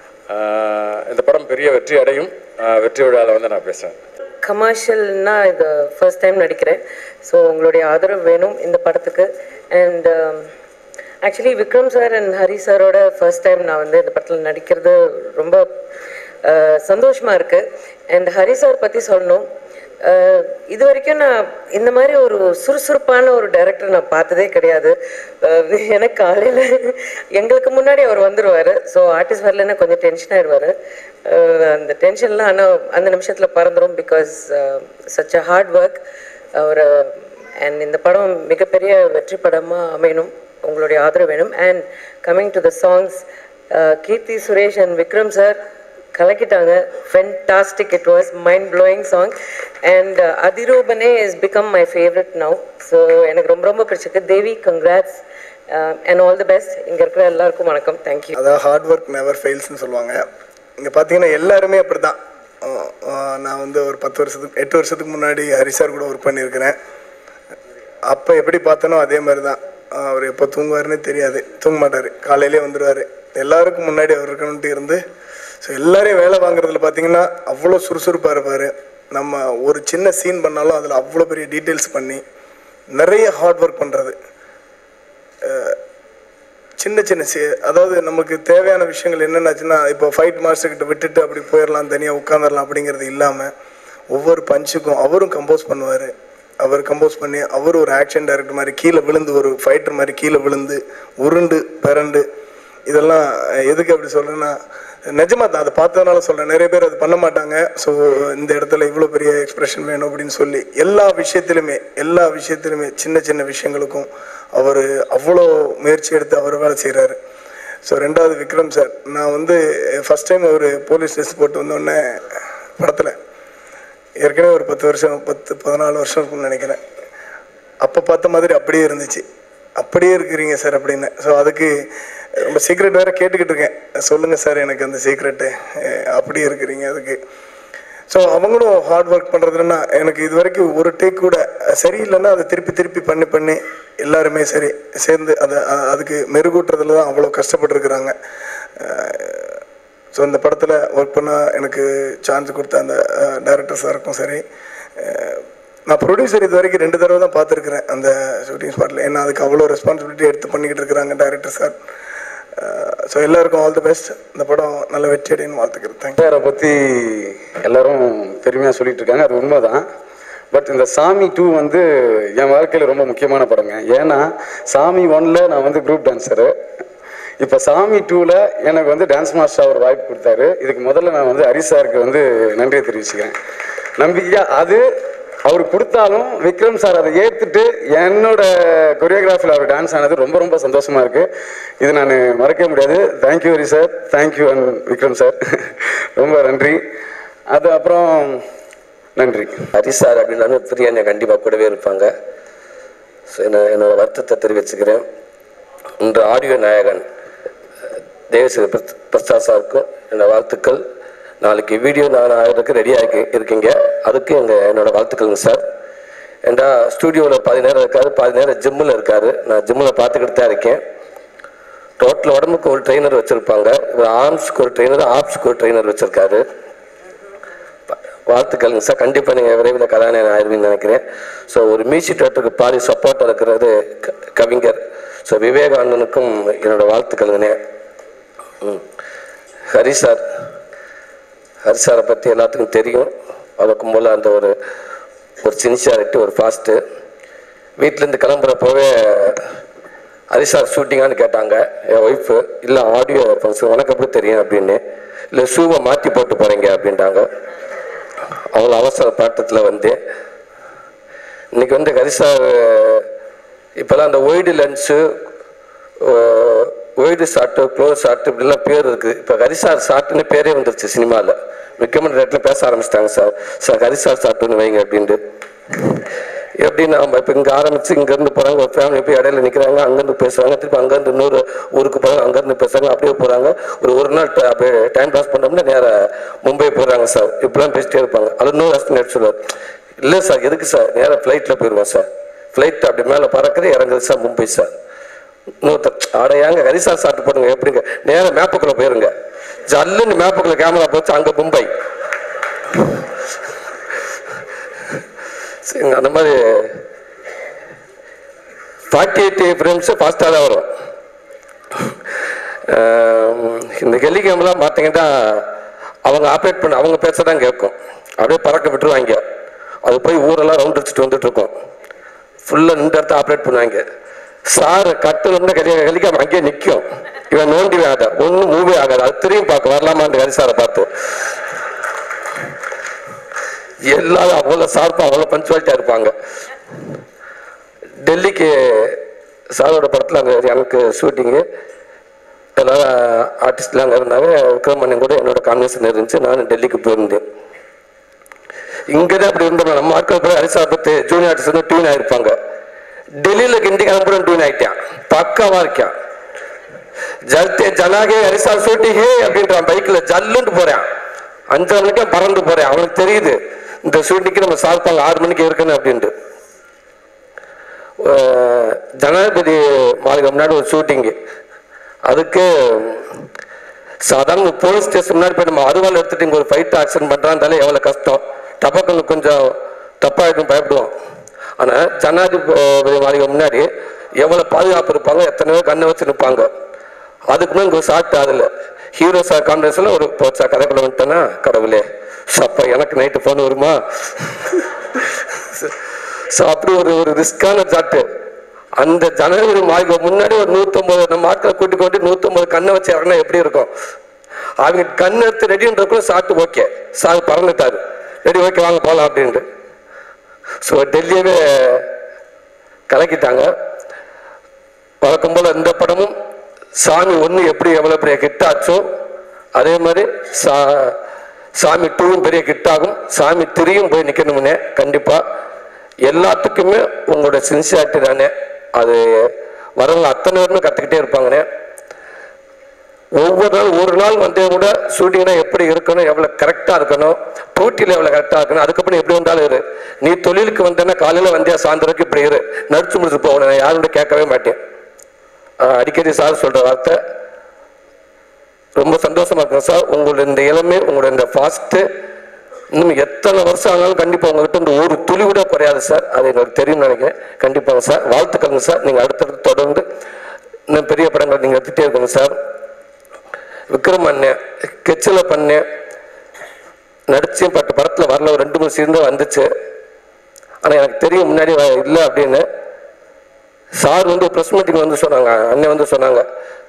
ஆஹ், இந்த படம் பெரிய வெற்றி அடையும் ஆஹ், வெற்றி விழாவில் வந்து நான் பேசுகிறேன் கமர்ஷியல்னா இது ஃபர்ஸ்ட் டைம் நடிக்கிறேன் ஸோ உங்களுடைய ஆதரவு வேணும் இந்த படத்துக்கு and actually Vikram sir and Hari சாரோட ஃபர்ஸ்ட் டைம் நான் வந்து இந்த படத்தில் நடிக்கிறது ரொம்ப அஹ், சந்தோஷமா இருக்கு அண்ட் ஹரி சார் பற்றி சொல்லணும் அஹ், இது வரைக்கும் நான் இந்த மாதிரி ஒரு சுறுசுறுப்பான ஒரு டைரக்டர் நான் பார்த்ததே கிடையாது அஹ், எனக்கு காலையில் எங்களுக்கு முன்னாடி அவர் வந்துடுவார் ஸோ ஆர்டிஸ்ட் வரலன்னா கொஞ்சம் டென்ஷன் ஆயிடுவார் அந்த டென்ஷன்லாம் ஆனால் அந்த நிமிஷத்தில் பறந்துடும் because such a hard work அவர் அண்ட் இந்த படம் மிகப்பெரிய வெற்றி படமாக அமையணும் உங்களுடைய ஆதரவு வேணும் and coming to the songs Keerthy Suresh and Vikram sir கலக்கிட்டாங்க fantastic it was mind blowing song and Athiroobane is become my favourite now so எனக்கு ரொம்ப ரொம்ப பிடிச்சிருக்கு Devi congrats and all the best இங்கே இருக்கிற எல்லாருக்கும் வணக்கம் தேங்க்யூ அதாவது ஹார்ட் ஒர்க் நெவர் ஃபெயில்ஸ்னு சொல்லுவாங்க இங்கே பார்த்தீங்கன்னா எல்லாருமே அப்படி தான் நான் வந்து ஒரு பத்து வருஷத்துக்கு எட்டு வருஷத்துக்கு முன்னாடி ஹரிசார் கூட ஒர்க் பண்ணியிருக்கிறேன் அப்போ எப்படி பார்த்தனோ அதே மாதிரி தான் அவர் எப்போ தூங்குவாருன்னே தெரியாது தூங்க மாட்டார் காலையிலே வந்துடுவார் எல்லாருக்கும் முன்னாடி அவர் இருக்கணுன்ட்டு இருந்து ஸோ எல்லாரையும் வேலை வாங்குறதுல பார்த்தீங்கன்னா அவ்வளோ சுறுசுறுப்பாக இருப்பார் நம்ம ஒரு சின்ன சீன் பண்ணாலும் அதில் அவ்வளோ பெரிய டீட்டெயில்ஸ் பண்ணி நிறைய ஹார்ட் ஒர்க் பண்ணுறது சின்ன சின்ன சி அதாவது நமக்கு தேவையான விஷயங்கள் என்னென்னாச்சுன்னா இப்போ ஃபைட் மாஸ்டர்கிட்ட விட்டுட்டு அப்படி போயிடலாம் தனியாக உட்காந்துடலாம் அப்படிங்கிறது இல்லாமல் ஒவ்வொரு பஞ்சுக்கும் அவரும் கம்போஸ் பண்ணுவார் அவர் கம்போஸ் பண்ணி அவர் ஒரு ஆக்ஷன் டைரக்டர் மாதிரி கீழே விழுந்து ஒரு ஃபைட்டர் மாதிரி கீழே விழுந்து உருண்டு பிறண்டு இதெல்லாம் எதுக்கு அப்படி சொல்கிறேன்னா நிஜமாக தான் அதை பார்த்ததுனால சொல்கிறேன் நிறைய பேர் அது பண்ண மாட்டாங்க ஸோ இந்த இடத்துல இவ்வளோ பெரிய எக்ஸ்பிரஷன் வேணும் அப்படின்னு சொல்லி எல்லா விஷயத்திலுமே எல்லா விஷயத்திலுமே சின்ன சின்ன விஷயங்களுக்கும் அவர் அவ்வளோ முயற்சி எடுத்து அவர் வேலை செய்கிறாரு ஸோ ரெண்டாவது விக்ரம் சார் நான் வந்து ஃபஸ்ட் டைம் அவர் போலீஸ் ட்ரெஸ் போட்டு வந்தோடனே படத்தில் ஏற்கனவே ஒரு பத்து வருஷம் பத்து பதினாலு வருஷம் இருக்கும்னு நினைக்கிறேன் அப்போ பார்த்த மாதிரி அப்படியே இருந்துச்சு அப்படியே இருக்கிறீங்க சார் அப்படின்னு ஸோ அதுக்கு ரொம்ப சீக்ரெட் வேறு கேட்டுக்கிட்டு இருக்கேன் சொல்லுங்கள் சார் எனக்கு அந்த சீக்ரெட்டு அப்படியே இருக்கிறீங்க அதுக்கு ஸோ அவங்களும் ஹார்ட் ஒர்க் பண்ணுறதுன்னா எனக்கு இது வரைக்கும் ஒரு டேக் கூட சரியில்லைன்னா அதை திருப்பி திருப்பி பண்ணி பண்ணி எல்லாருமே சரி சேர்ந்து அதை அ- அதுக்கு மெருகூட்டுறதுல தான் அவ்வளோ கஷ்டப்பட்டுருக்குறாங்க ஸோ இந்த படத்தில் ஒர்க் பண்ண எனக்கு சான்ஸ் கொடுத்த அந்த டைரக்டர் சாருக்கும் சரி அஹ், நான் ப்ரொடியூசர் இது வரைக்கும் ரெண்டு தடவை தான் பார்த்துருக்குறேன் அந்த ஷூட்டிங் ஸ்பாட்டில் ஏன்னா அதுக்கு அவ்வளோ ரெஸ்பான்சிபிலிட்டி எடுத்து பண்ணிக்கிட்டு இருக்கிறாங்க டைரக்டர் சார் ஸோ எல்லாருக்கும் ஆல் தி பெஸ்ட் இந்த படம் நல்ல வெற்றி அடையணும் வாழ்த்துக்கிறேன் தேங்க்யூ சாரை பற்றி எல்லாரும் பெருமையாக சொல்லிட்டு இருக்காங்க அது உண்மைதான் பட் இந்த சாமி டூ வந்து என் வாழ்க்கையில் ரொம்ப முக்கியமான படங்க ஏன்னா சாமி ஒன்ல நான் வந்து குரூப் டான்ஸரு இப்போ சாமி டூவில் எனக்கு வந்து டான்ஸ் மாஸ்டர் ஒரு வாய்ப்பு கொடுத்தாரு இதுக்கு முதல்ல நான் வந்து ஹரி சாருக்கு வந்து நன்றியை தெரிவிச்சுக்கிறேன் நம்பிக்கையா அது அவர் கொடுத்தாலும் விக்ரம் சார் அதை ஏற்றுட்டு என்னோட கொரியோகிராஃபில் அவர் டான்ஸ் ஆனது ரொம்ப ரொம்ப சந்தோஷமா இருக்கு இது நான் மறக்க முடியாது thank you Hari sir thank you and Vikram sir ரொம்ப நன்றி அது அப்புறம் நன்றி ஹரி சார் அப்படின்னாலும் பிரியாணி கண்டிப்பாக கூடவே இருப்பாங்க ஸோ என்ன என்னோட வருத்தத்தை தெரிவிச்சுக்கிறேன் இன்று ஆடியோ நாயகன் தேவசிரி பிரசாத் சாருக்கும் என்னோட வாழ்த்துக்கள் நாளைக்கு வீடியோ நான் ஆகிறதுக்கு ரெடியாக இருக்கீங்க அதுக்கு எங்கள் என்னோட வாழ்த்துக்கள்ங்க சார் ஏண்டா ஸ்டூடியோவில் பாதி நேரம் இருக்காரு பாதி நேரம் ஜிம்மில் இருக்காரு நான் ஜிம்மில் பார்த்துக்கிட்டு தான் இருக்கேன் டோட்டல் உடம்புக்கு ஒரு ட்ரெயினர் வச்சுருப்பாங்க ஆர்ம்ஸ்க்கு ஒரு ட்ரெயினர் ஆப்ஸ்க்கு ஒரு ட்ரெயினர் வச்சுருக்காரு வாழ்த்துக்கள்ங்க சார் கண்டிப்பாக நீங்கள் விரைவில் கதாநாயகன் ஆயிடுவீங்கன்னு நினைக்கிறேன் ஸோ ஒரு மியூசிக் டேரக்டருக்கு பாதி சப்போர்ட்டாக இருக்கிறது க- கவிஞர் ஸோ விவேகானந்தனுக்கும் என்னோட வாழ்த்துக்கள்ங்கண்ணே ம் ஹரி சார் ஹரிசாரை பற்றி எல்லாத்துக்கும் தெரியும் வழக்கம் போல் அந்த ஒரு ஒரு சின்சியாரிட்டி ஒரு ஃபாஸ்ட்டு வீட்டிலேருந்து கிளம்புறப்போவே ஹரிசார் ஷூட்டிங்கான்னு கேட்டாங்க என் ஒய்ஃபு இல்லை ஆடியோ ஃபங்க்ஷன் உனக்கு எப்படி தெரியும் அப்படின்னு இல்லை ஷூவை மாற்றி போட்டு போகிறீங்க அப்படின்ட்டாங்க அவ்வளோ அவசர பாட்டத்தில் வந்து இன்னைக்கு வந்து ஹரிசார் இப்போல்லாம் அந்த wide lens wide shot close shot இப்படிலாம் பேர் இருக்குது இப்போ ஹரிசார் ஷாட்டுன்னு பேரே வந்துருச்சு சினிமாவில் மிக்கமன் ரேட்டில் பேச ஆரம்பிச்சிட்டாங்க சார் சார் ஹரிசார் ஷாட்டுன்னு வைங்க அப்படின்ட்டு எப்படின்னு நம்ம இப்போ இங்கே ஆரம்பிச்சு இங்கேருந்து போகிறாங்க ஒரு ஃபேமிலி போய் இடையில நிற்கிறாங்க அங்கேருந்து பேசுகிறாங்க திருப்பி அங்கேருந்து இன்னொரு ஊருக்கு போகிறாங்க அங்கேருந்து பேசுகிறாங்க அப்படியே போகிறாங்க ஒரு ஒரு நாள் ட- அப்படியே டைம் பாஸ் பண்ணோம்னா நேராக மும்பை போயிடுறாங்க சார் இப்படிலாம் பேசிட்டே இருப்பாங்க அது இன்னொரு அஸ்டன் சொல்லுவார் இல்லை சார் எதுக்கு சார் நேராக ஃப்ளைட்டில் போயிடுவோம் சார் ஃப்ளைட் அப்படி மேலே பறக்குது இறங்குது சார் மும்பை சார் இன்னொருத்தர் ஆட ஏங்க ஹரிசா சாப்பிட்டு போடுங்க எப்படிங்க நேராக மேப்புக்குள்ளே போயிருங்க ஜல்லுன்னு மேப்புக்குள்ளே கேமரா போச்சு அங்கே மும்பை சரிங்க அந்த மாதிரி ஃபார்ட்டி எயிட் ஃப்ரேம்ஸு ஃபாஸ்ட்டாக தான் வரும் ஆம், இந்த ஹெலிகேம்லாம் பார்த்தீங்கன்னா அவங்க ஆப்ரேட் பண்ண அவங்க பேச தான் கேட்கும் அப்படியே பறக்க விட்டுருவாங்க அது போய் ஊரெல்லாம் ரவுண்ட் அடிச்சுட்டு வந்துட்டு இருக்கும் ஃபுல்லாக நின்று இடத்த ஆப்ரேட் பண்ணுவாங்க சார் கட்டுலன்னா கிடையாது ஹெலிகாப்டர் அங்கேயே நிற்கும் இவன் நோண்டி ஆகாத ஒன்றும் மூவே ஆகாது அது திரும்பி பார்க்க வரலாமா அந்த ஹரிசாரை பார்த்து எல்லாரும் அவ்வளோ ஷார்ப்பாக அவ்வளோ பஞ்சுவாலிட்டியாக இருப்பாங்க டெல்லிக்கு சாரோட படத்தில் அங்கே எனக்கு ஷூட்டிங்கு எல்லாரும் ஆர்டிஸ்ட்லாம் அங்கே இருந்தாங்க விக்ரமணியம் கூட என்னோட காம்பினேஷன் இருந்துச்சு நானும் டெல்லிக்கு போயிருந்தேன் இங்கே தான் அப்படி இருந்தோம் நம்ம ஆட்கள் போய் ஹரிசா பத்து ஜூனியர் ஆர்டிஸ்ட் வந்து டியூன் ஆயிருப்பாங்க டெல்லியில் கிண்டி கிளம்புற டியூன் ஆயிட்டான் பக்காவா இருக்கான் ஜல்தே ஜனாகே ஹரிசா சூட்டி ஹே அப்படின்றான் பைக்கில் ஜல்லுன்னு போறான் அஞ்சரை மணிக்கே பறந்து போறேன் அவனுக்கு தெரியுது இந்த ஷூட்டிங்க்கு நம்ம சார்பாங்க ஆறு மணிக்கு இருக்கணும் அப்படின்ட்டு அஹ் ஜனாதிபதி மாளிகை முன்னாடி ஒரு ஷூட்டிங்கு அதுக்கு சாதாரண போலீஸ் ஸ்டேஷன் முன்னாடி போய் நம்ம அருவாள் எடுத்துட்டு இங்கே ஒரு ஃபைட் ஆக்ஷன் பண்ணுறாந்தாலே எவ்வளோ கஷ்டம் டபக்குன்னு கொஞ்சம் தப்பாகிடும் பயப்படுவோம் ஆனால் ஜனாதிபதி மாளிகை முன்னாடி எவ்வளோ பாதுகாப்பு இருப்பாங்க எத்தனை பேர் கண்ணை வச்சு நிற்பாங்க அதுக்குமே இங்கே ஷார்ட் அதில் ஹீரோ சார் கான்ஃபரன்ஸில் ஒரு போச்சா கதைக்குள்ள வந்துட்டேன்னா கடவுளே சப்பா எனக்கு நைட்டு ஃபோன் வருமா ஸோ அப்படி ஒரு ஒரு ரிஸ்கான சாட்டு அந்த ஜனவரி மாளிகை முன்னாடி ஒரு நூற்றம்பது நம்ம ஆட்களை கூட்டி கொண்டு நூற்றம்பது கண்ணை வச்சு இறங்கினா எப்படி இருக்கும் அவங்க கண் எடுத்து ரெடின்றக்குள்ள சாப்பிட்டு ஓகே சார் பறந்துட்டாரு ரெடி ஓகே வாங்க போகலாம் அப்படின்ட்டு ஸோ டெல்லியவே கலக்கிட்டாங்க வழக்கம் போல் இந்த படமும் சாமி ஒன்று எப்படி எவ்வளோ பெரிய ஹிட் ஆச்சோ அதே மாதிரி சா சாமி டூவும் பெரிய ஹிட் ஆகும் சாமி த்ரீயும் போய் நிற்கணும்னே கண்டிப்பாக எல்லாத்துக்குமே உங்களோட சின்சியாரிட்டி தானே அது வரவங்க அத்தனை பேருமே கற்றுக்கிட்டே இருப்பாங்கண்ணே ஒவ்வொரு நாள் ஒரு நாள் வந்தே கூட ஷூட்டிங்னா எப்படி இருக்கணும் எவ்வளோ கரெக்டாக இருக்கணும் போட்டியில் எவ்வளோ கரெக்டாக இருக்கணும் அதுக்கப்புறம் எப்படி வந்தாலும் இரு நீ தொழிலுக்கு வந்தேன்னா காலையில் வந்தியா சாயந்தரக்கு இப்படி இரு நடிச்சு முடிச்சு போகணும் நான் யாரும் கேட்கவே மாட்டேன் ஆஹ் அடிக்கடி சார் சொல்கிற வார்த்தை ரொம்ப சந்தோஷமா இருக்கேன் சார் உங்களோட இந்த இளமை உங்களோட இந்த ஃபாஸ்ட்டு இன்னும் எத்தனை வருஷம் ஆனாலும் கண்டிப்பாக உங்ககிட்ட இந்த ஒரு துளி கூட குறையாது சார் அது எங்களுக்கு தெரியும் நினைக்கிறேன் கண்டிப்பாங்க சார் வாழ்த்துக்கள்ங்க சார் நீங்கள் அடுத்தடுத்து தொடர்ந்து இன்னும் பெரிய படங்கள் நீங்கள் எடுத்துகிட்டே இருக்கணும் சார் விக்ரம் அண்ணன் கெச்சில் பண்ணேன் நடிச்சேன் பட்டு படத்தில் வரல ஒரு ரெண்டு மூணு சீன் தான் வந்துச்சு ஆனால் எனக்கு தெரியும் முன்னாடி வ- இல்லை அப்படின்னு சார் வந்து ப்ரெஸ் மீட்டிங் வந்து சொன்னாங்க அண்ணன் வந்து சொன்னாங்க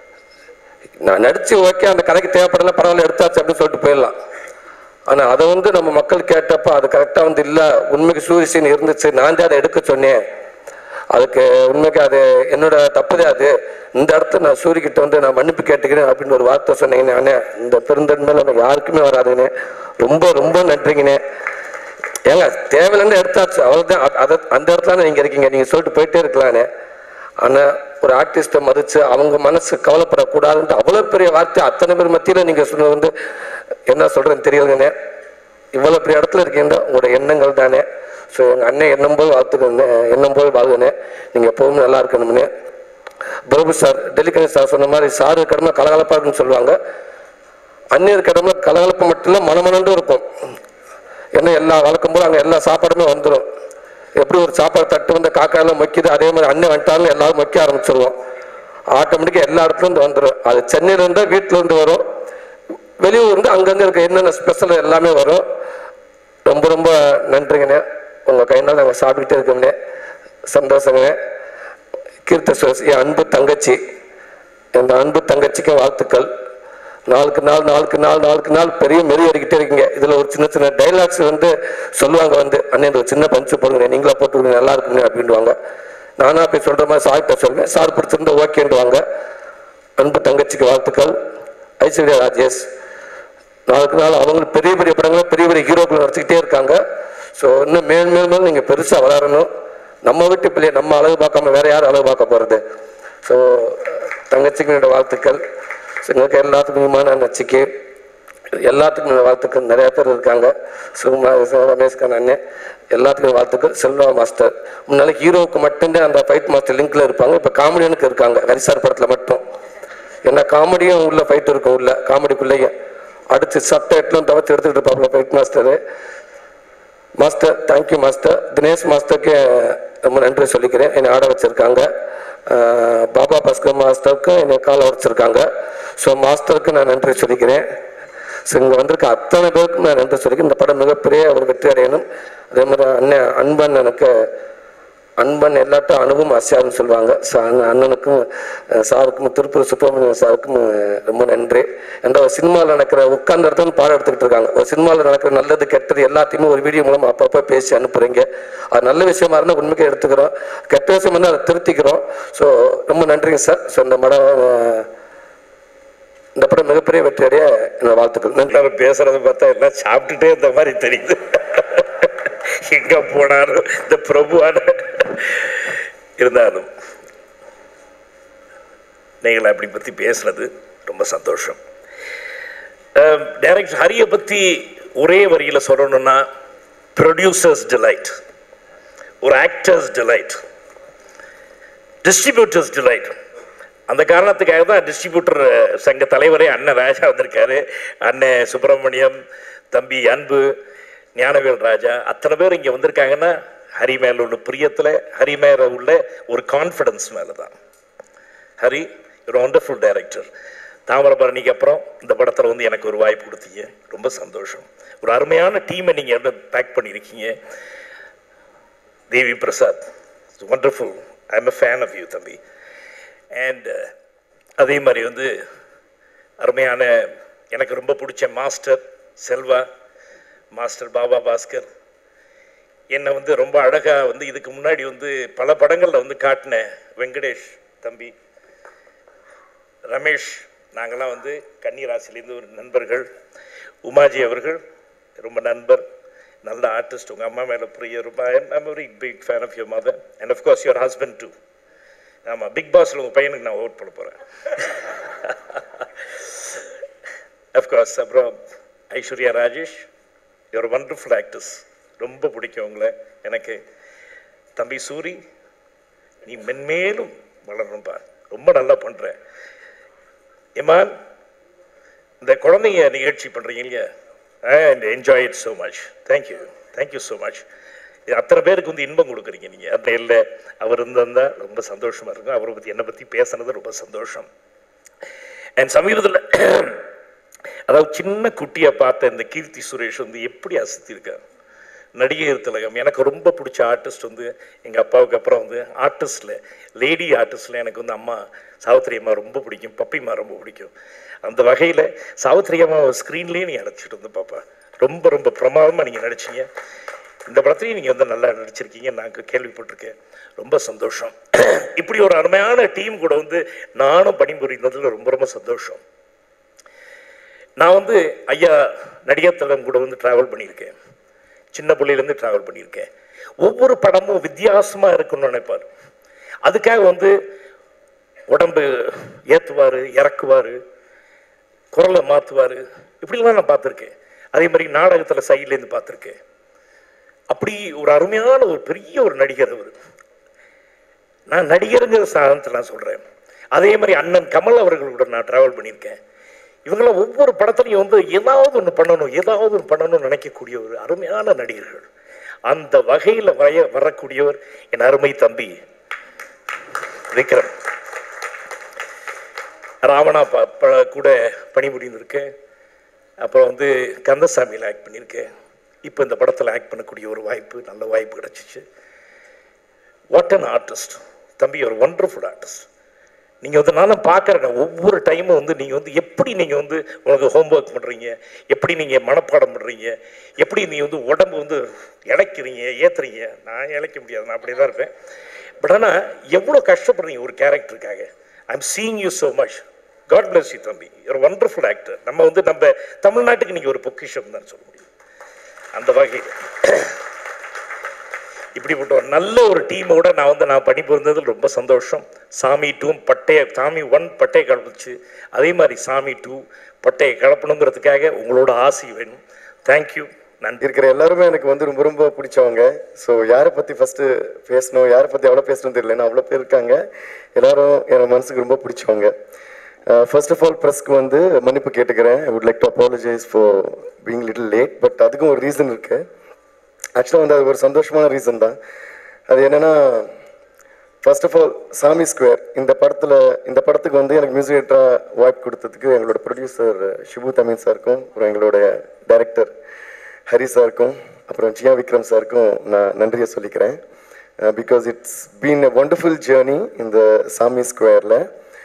நான் நடிச்சு ஓகே அந்த கதைக்கு தேவைப்படல பரவாயில்ல எடுத்தாச்சு அப்படின்னு சொல்லிட்டு போயிடலாம் ஆனால் அதை வந்து நம்ம மக்கள் கேட்டப்ப அது கரெக்டாக வந்து இல்லை உண்மைக்கு சூரியசீன் இருந்துச்சு நான் தான் அதை எடுக்க சொன்னேன் அதுக்கு உண்மைக்கு அது என்னோட தப்புதான் அது இந்த இடத்த நான் சூரியக்கிட்ட வந்து நான் மன்னிப்பு கேட்டுக்கிறேன் அப்படின்னு ஒரு வார்த்தை சொன்னீங்கண்ணே அண்ணே இந்த பெருந்தன்மையில எனக்கு யாருக்குமே வராதுண்ணே ரொம்ப ரொம்ப நன்றிங்கண்ணே ஏங்க தேவையில்லைன்னு எடுத்தாச்சு அவ்வளோதான் அதை அந்த இடத்துல நீங்கள் இருக்கீங்க நீங்கள் சொல்லிட்டு போயிட்டே இருக்கலாண்ணே ஆனால் ஒரு ஆர்டிஸ்ட்டை மதித்து அவங்க மனசு கவலைப்படக்கூடாதுன்ட்டு அவ்வளோ பெரிய வார்த்தை அத்தனை பேர் மத்தியில் நீங்கள் சொன்னது வந்து என்ன சொல்கிறேன்னு தெரியலங்கண்ணே இவ்வளோ பெரிய இடத்துல இருக்கீங்க உங்களோட எண்ணங்கள் தானே ஸோ எங்கள் அண்ணன் எண்ணம் போல் வாழ்த்துக்கண்ணே எண்ணம் போல் வாழ்கண்ணே நீங்கள் எப்பவும் நல்லா இருக்கணும்னே பிரபு சார் டெல்லிக்கணி சார் சொன்ன மாதிரி சாரு கடமை கலகலப்பாக இருக்குன்னு சொல்லுவாங்க அந்நியர் கடமை கலகலப்பு மட்டும் இல்லை மனமனண்டும் இருக்கும் ஏன்னா எல்லா வழக்கம் போல அங்கே எல்லா சாப்பாடுமே வந்துடும் எப்படி ஒரு சாப்பாடு தட்டு வந்து காக்காயெல்லாம் மொக்கிது அதே மாதிரி அண்ணன் வந்துட்டாலும் எல்லாரும் மொக்க ஆரம்பிச்சிருவோம் ஆட்டோமேட்டிக்காக எல்லா இடத்துல இருந்து வந்துடும் அது சென்னையில இருந்தா வீட்டுல இருந்து வரும் வெளியூர் வந்து அங்கங்கே இருக்க என்னென்ன ஸ்பெஷல் எல்லாமே வரும் ரொம்ப ரொம்ப நன்றிங்கண்ணே உங்கள் கையினால் நாங்கள் சாப்பிட்டுட்டே இருக்கோம்ண்ணே சந்தோஷங்க கீர்த்த சுரேஷ் என் அன்பு தங்கச்சி என் அன்பு தங்கச்சிக்கு வாழ்த்துக்கள் நாளுக்கு நாள் நாளுக்கு நாள் நாளுக்கு நாள் பெரிய மெரி ஏறிக்கிட்டே இருக்கீங்க இதில் ஒரு சின்ன சின்ன டைலாக்ஸ் வந்து சொல்லுவாங்க வந்து அண்ணன் இந்த ஒரு சின்ன பஞ்சு போடுங்க நீங்களா போட்டு விடுங்க நல்லா இருக்குங்க அப்படின்வாங்க நானா போய் சொல்கிற மாதிரி சார்கிட்ட சொல்லுவேன் சார் பிடிச்சிருந்தா ஓகேன்டுவாங்க அன்பு தங்கச்சிக்கு வாழ்த்துக்கள் ஐஸ்வர்யா ராஜேஷ் நாளுக்கு நாள் அவங்க பெரிய பெரிய படங்களை பெரிய பெரிய ஹீரோக்கள் நடிச்சுக்கிட்டே இருக்காங்க ஸோ இன்னும் மேல் மேல் மேல் நீங்கள் பெருசாக வளரணும் நம்ம வீட்டு பிள்ளைய நம்ம அழகு பார்க்காம வேற யார் அழகு பார்க்க போகிறது ஸோ தங்கச்சிக்கு என்னோட வாழ்த்துக்கள் ஸோ எங்களுக்கு எல்லாத்துக்கும் விமான நச்சிக்கு எல்லாத்துக்கும் என்னோட வாழ்த்துக்கள் நிறைய பேர் இருக்காங்க சுகுமா ரமேஷ்கான் அண்ணன் எல்லாத்துக்கும் வாழ்த்துக்கள் செல்வா மாஸ்டர் முன்னால ஹீரோவுக்கு மட்டும்தான் அந்த ஃபைட் மாஸ்டர் லிங்க்ல இருப்பாங்க இப்போ காமெடியனுக்கு இருக்காங்க ஹரிசார் படத்தில் மட்டும் ஏன்னா காமெடியும் உள்ள ஃபைட் இருக்கும் உள்ள காமெடிக்குள்ளேயே அடுத்து சட்டை எட்லாம் தவிர்த்து எடுத்துக்கிட்டு இருப்பாங்க fight master master thank you master Dinesh மாஸ்டருக்கு ரொம்ப நன்றி சொல்லிக்கிறேன் என்னை ஆட வச்சுருக்காங்க பாபா பாஸ்கர் மாஸ்டருக்கு என்னை காலை உடைச்சிருக்காங்க ஸோ மாஸ்டருக்கு நான் நன்றி சொல்லிக்கிறேன் ஸோ இங்கே வந்திருக்க அத்தனை பேருக்கும் நான் நன்றி சொல்லிக்கிறேன் இந்த படம் மிகப்பெரிய ஒரு வெற்றி அடையணும் அதே மாதிரி அண்ணன் அன்பன் எனக்கு அன்பன் எல்லாட்டும் அணுவும் அசியாதுன்னு சொல்லுவாங்க ஸோ அண்ணன் அண்ணனுக்கும் அஹ், சாருக்கும் திருப்பூர் சுப்பிரமணியம் சாருக்கும் அஹ், ரொம்ப நன்றி என்ற ஒரு சினிமாவில் நடக்கிற உட்கார்ந்த இடத்துல பாடம் எடுத்துக்கிட்டு இருக்காங்க ஒரு சினிமாவில் நடக்கிற நல்லது கெட்டது எல்லாத்தையுமே ஒரு வீடியோ மூலம் அப்பப்போ பேசி அனுப்புறீங்க அது நல்ல விஷயமா இருந்தால் உண்மைக்கே எடுத்துக்கிறோம் கெட்ட விஷயம் இருந்தால் அதை திருத்திக்கிறோம் ஸோ ரொம்ப நன்றிங்க சார் ஸோ இந்த படம் அஹ், இந்த படம் மிகப்பெரிய வெற்றி அடைய என்னோட வாழ்த்துக்கள் நன்றி எல்லாரும் பேசுறத பார்த்தா எல்லாம் சாப்பிட்டுட்டே இருந்த மாதிரி தெரியுது எங்க போனாலும் இந்த பிரபுவான இருந்தாலும் நீங்கள் அப்படி பத்தி பேசுறது ரொம்ப சந்தோஷம் டைரக்டர் ஹரியை பத்தி ஒரே வரியில சொல்லணும்னா ப்ரொடியூசர்ஸ் டிலைட் ஒரு ஆக்டர்ஸ் டிலைட் டிஸ்ட்ரிபியூட்டர்ஸ் டிலைட் அந்த காரணத்துக்காக தான் டிஸ்ட்ரிபியூட்டர் சங்க தலைவரே அண்ணன் ராஜா வந்திருக்காரு அண்ணன் சுப்பிரமணியம் தம்பி அன்பு ஞானவேல் ராஜா அத்தனை பேர் இங்கே வந்திருக்காங்கன்னா ஹரி மேல உள்ள பிரியத்தில் ஹரி மேல உள்ள ஒரு கான்ஃபிடன்ஸ் மேலே தான் ஹரி ஒரு ஒண்டர்ஃபுல் டைரக்டர் தாமிரபரணிக்கு அப்புறம் இந்த படத்தில் வந்து எனக்கு ஒரு வாய்ப்பு கொடுத்தீங்க ரொம்ப சந்தோஷம் ஒரு அருமையான டீமை நீங்கள் பேக் பண்ணியிருக்கீங்க Devi Prasad wonderful I am a fan of you தம்பி அண்ட் அதே மாதிரி வந்து அருமையான எனக்கு ரொம்ப பிடிச்ச மாஸ்டர் செல்வா மாஸ்டர் பாபா பாஸ்கர் என்னை வந்து ரொம்ப அழகாக வந்து இதுக்கு முன்னாடி வந்து பல படங்களில் வந்து காட்டின வெங்கடேஷ் தம்பி ரமேஷ் நாங்களாம் வந்து கன்னிராசிலேருந்து ஒரு நண்பர்கள் உமாஜி அவர்கள் ரொம்ப நண்பர் நல்ல ஆர்டிஸ்ட் உங்கள் அம்மா மேலே புரிய ரொம்ப I'm very big fan of your mother and of course your husband too ஆமாம் பிக் பாஸில் உங்கள் பையனுக்கு நான் ஓட் பண்ண போகிறேன் அஃப்கோர்ஸ் அப்புறம் Aishwarya Rajesh your wonderful actors ரொம்ப பிடிக்கும் உங்களை எனக்கு தம்பி சூரி நீ மென்மேலும் வளரணும்பா ரொம்ப நல்லா பண்ற இமான் இந்த குழந்தைங்க நிகழ்ச்சி பண்றீங்க இல்லையா and enjoy it so much thank you thank you so much இது அத்தனை பேருக்கு வந்து இன்பம் கொடுக்குறீங்க நீங்கள் அப்படி இல்லை அவர் இருந்தா ரொம்ப சந்தோஷமா இருக்கும் அவரை பற்றி என்னை பற்றி பேசுனது ரொம்ப சந்தோஷம் அண்ட் சமீபத்தில் அதாவது சின்ன குட்டியை பார்த்த இந்த கீர்த்தி சுரேஷ் வந்து எப்படி அசத்திருக்கார் நடிகர் திலகம் எனக்கு ரொம்ப பிடிச்ச ஆர்டிஸ்ட் வந்து எங்கள் அப்பாவுக்கு அப்புறம் வந்து ஆர்டிஸ்டில் லேடி ஆர்டிஸ்டில் எனக்கு வந்து அம்மா சாவித்திரி அம்மா ரொம்ப பிடிக்கும் பப்பிம்மா ரொம்ப பிடிக்கும் அந்த வகையில் சாவித்திரி அம்மா ஸ்க்ரீன்லேயே நீங்கள் நடிச்சிட்டு வந்து பாப்பா ரொம்ப ரொம்ப பிரமாதமாக நீங்கள் நடிச்சீங்க இந்த படத்துலையும் நீங்கள் வந்து நல்லா நடிச்சிருக்கீங்க நான் கேள்விப்பட்டிருக்கேன் ரொம்ப சந்தோஷம் இப்படி ஒரு அருமையான டீம் கூட வந்து நானும் பணிபுரிந்ததில் ரொம்ப ரொம்ப சந்தோஷம் நான் வந்து ஐயா நடிகர் திலகம் கூட வந்து ட்ராவல் பண்ணியிருக்கேன் சின்ன பிள்ளையிலேருந்து ட்ராவல் பண்ணியிருக்கேன் ஒவ்வொரு படமும் வித்தியாசமாக இருக்குன்னு நினைப்பார் அதுக்காக வந்து உடம்பு ஏற்றுவார் இறக்குவார் குரலை மாற்றுவார் இப்படிலாம் நான் பார்த்துருக்கேன் அதே மாதிரி நாடகத்தில் சைட்லேருந்து பார்த்துருக்கேன் அப்படி ஒரு அருமையான ஒரு பெரிய ஒரு நடிகர் அவர் நான் நடிகருங்கிற சாதனத்தில் நான் சொல்கிறேன் அதே மாதிரி அண்ணன் கமல் அவர்கள் கூட நான் ட்ராவல் பண்ணியிருக்கேன் இவங்களாம் ஒவ்வொரு படத்துலையும் வந்து ஏதாவது ஒன்று பண்ணணும் ஏதாவது ஒன்று பண்ணணும்னு நினைக்கக்கூடிய ஒரு அருமையான நடிகர்கள் அந்த வகையில் வய வரக்கூடியவர் என் அருமை தம்பி விக்ரம் ராவணா ப ப- கூட பணிபுரிந்திருக்கேன் அப்புறம் வந்து கந்தசாமியில் ஆக்ட் பண்ணியிருக்கேன் இப்போ இந்த படத்தில் ஆக்ட் பண்ணக்கூடிய ஒரு வாய்ப்பு நல்ல வாய்ப்பு கிடச்சிச்சு வாட் அன் ஆர்டிஸ்ட் தம்பி ஒரு ஒண்டர்ஃபுல் ஆர்டிஸ்ட் நீங்கள் வந்து நானும் பார்க்குறேன் ஒவ்வொரு டைமும் வந்து நீங்கள் வந்து எப்படி நீங்கள் வந்து உனக்கு ஹோம்ஒர்க் பண்ணுறீங்க எப்படி நீங்கள் மனப்பாடம் பண்ணுறீங்க எப்படி நீ வந்து உடம்பு வந்து இழைக்கிறீங்க ஏற்றுறீங்க நான் இழைக்க முடியாது நான் அப்படியே தான் இருப்பேன் பட் ஆனால் எவ்வளோ கஷ்டப்படுறீங்க ஒரு கேரக்டருக்காக I am seeing you so much God bless you தம்பி ஒரு ஒண்டர்ஃபுல் ஆக்டர் நம்ம வந்து நம்ம தமிழ்நாட்டுக்கு நீங்கள் ஒரு பொக்கிஷம் தான் சொல்ல முடியும் அந்த வகையில் இப்படிப்பட்ட ஒரு நல்ல ஒரு டீமோட நான் வந்து நான் பணிபுரிந்ததில் ரொம்ப சந்தோஷம் சாமி டூ பட்டைய சாமி ஒன் பட்டையை கலப்புச்சு அதே மாதிரி சாமி டூ பட்டையை கலப்பணுங்கிறதுக்காக உங்களோட ஆசை வேணும் தேங்க்யூ நன்றி இருக்கிற எல்லாருமே எனக்கு வந்து ரொம்ப ரொம்ப பிடிச்சவங்க ஸோ யாரை பற்றி ஃபஸ்ட்டு பேசணும் யாரை பற்றி எவ்வளோ பேசணும் தெரியல ஏன்னா அவ்வளோ பேர் இருக்காங்க எல்லாரும் என் மனசுக்கு ரொம்ப பிடிச்சவங்க ஃபர்ஸ்ட் ஆஃப் ஆல் ப்ரெஸ்க்கு வந்து மன்னிப்பு கேட்டுக்கிறேன் I would like to apologise for being little late but அதுக்கும் ஒரு ரீசன் இருக்குது ஆக்சுவலாக வந்து அது ஒரு சந்தோஷமான ரீசன் தான் அது என்னென்னா first of all Saamy square இந்த படத்தில் இந்த படத்துக்கு வந்து எனக்கு மியூசிக் டேரக்டராக வாய்ப்பு கொடுத்ததுக்கு எங்களோட ப்ரொடியூசர் ஷிபு தமிழ் சாருக்கும் அப்புறம் எங்களுடைய டைரக்டர் ஹரி சாருக்கும் அப்புறம் ஜியா விக்ரம் சாருக்கும் நான் நன்றியை சொல்லிக்கிறேன் because it's been a wonderful journey இந்த சாமி ஸ்கொயரில்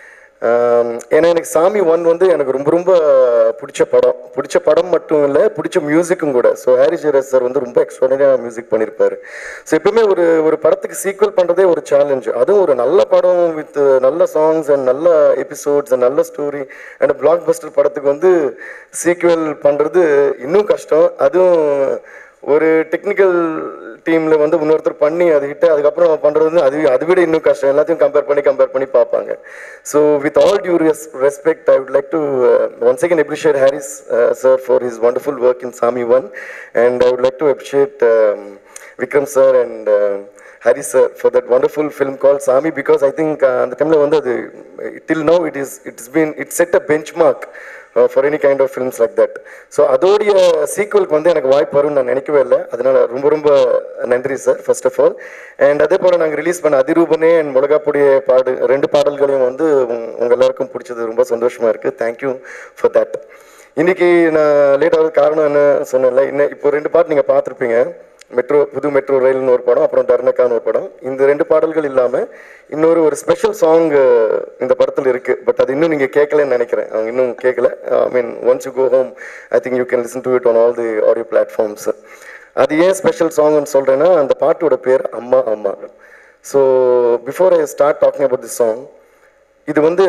ஏன்னா எனக்கு சாமி ஒன் வந்து எனக்கு ரொம்ப ரொம்ப பிடிச்ச படம் பிடிச்ச படம் மட்டும் இல்லை பிடிச்ச மியூசிக்கும் கூட ஸோ ஹாரி ஜெரஸ் சார் வந்து ரொம்ப எக்ஸ்ட்ராடனரியாக மியூசிக் பண்ணியிருப்பாரு ஸோ எப்பவுமே ஒரு ஒரு படத்துக்கு சீக்வல் பண்ணுறதே ஒரு சேலஞ்ச் அதுவும் ஒரு நல்ல படம் வித் நல்ல சாங்ஸ் அண்ட் நல்ல எபிசோட்ஸ் அண்ட் நல்ல ஸ்டோரி அண்ட் பிளாக் பஸ்டர் படத்துக்கு வந்து சீக்வல் பண்ணுறது இன்னும் கஷ்டம் அதுவும் ஒரு டெக்னிக்கல் டீமில் வந்து இன்னொருத்தர் பண்ணி அது ஹிட் அதுக்கப்புறம் நம்ம பண்ணுறது வந்து அது அதை விட இன்னும் கஷ்டம் எல்லாத்தையும் கம்பேர் பண்ணி கம்பேர் பண்ணி பார்ப்பாங்க so with all due respect I would like to once again appreciate Harris sir for his wonderful work in Saamy one and I would like to appreciate Vikram sir and Hari sir for that wonderful film call Saamy because I think அந்த டைமில் வந்து அது till no it is it's been it set a benchmark for any kind of films like that so அதோடைய சீக்குவலுக்கு வந்து எனக்கு வாய்ப்பு வரும்னு நான் நினைக்கவே இல்லை அதனால ரொம்ப ரொம்ப நன்றி sir first of all and அதே போல் நாங்கள் ரிலீஸ் பண்ண அதிரூபனே அண்ட் முழகாப்புடைய பாடு ரெண்டு பாடல்களையும் வந்து உங்கள் எல்லாருக்கும் பிடிச்சது ரொம்ப சந்தோஷமாக இருக்குது தேங்க்யூ ஃபார் தட் இன்னைக்கு நான் லேட் ஆகுது காரணம் என்ன சொன்னேன்ல இன்னும் இப்போ ரெண்டு பாட்டு நீங்கள் பார்த்துருப்பீங்க மெட்ரோ புது மெட்ரோ ரயில்னு ஒரு படம் அப்புறம் டர்னக்கான்னு ஒரு படம் இந்த ரெண்டு பாடல்கள் இல்லாமல் இன்னொரு ஒரு ஸ்பெஷல் சாங் இந்த படத்தில் இருக்குது பட் அது இன்னும் நீங்கள் கேட்கலன்னு நினைக்கிறேன் அவங்க இன்னும் கேட்கல I mean once you go home I think you can listen to it on all the audio platforms அது ஏன் ஸ்பெஷல் சாங்னு சொல்கிறேன்னா அந்த பாட்டோட பேர் அம்மா அம்மா so before I start talking about this song இது வந்து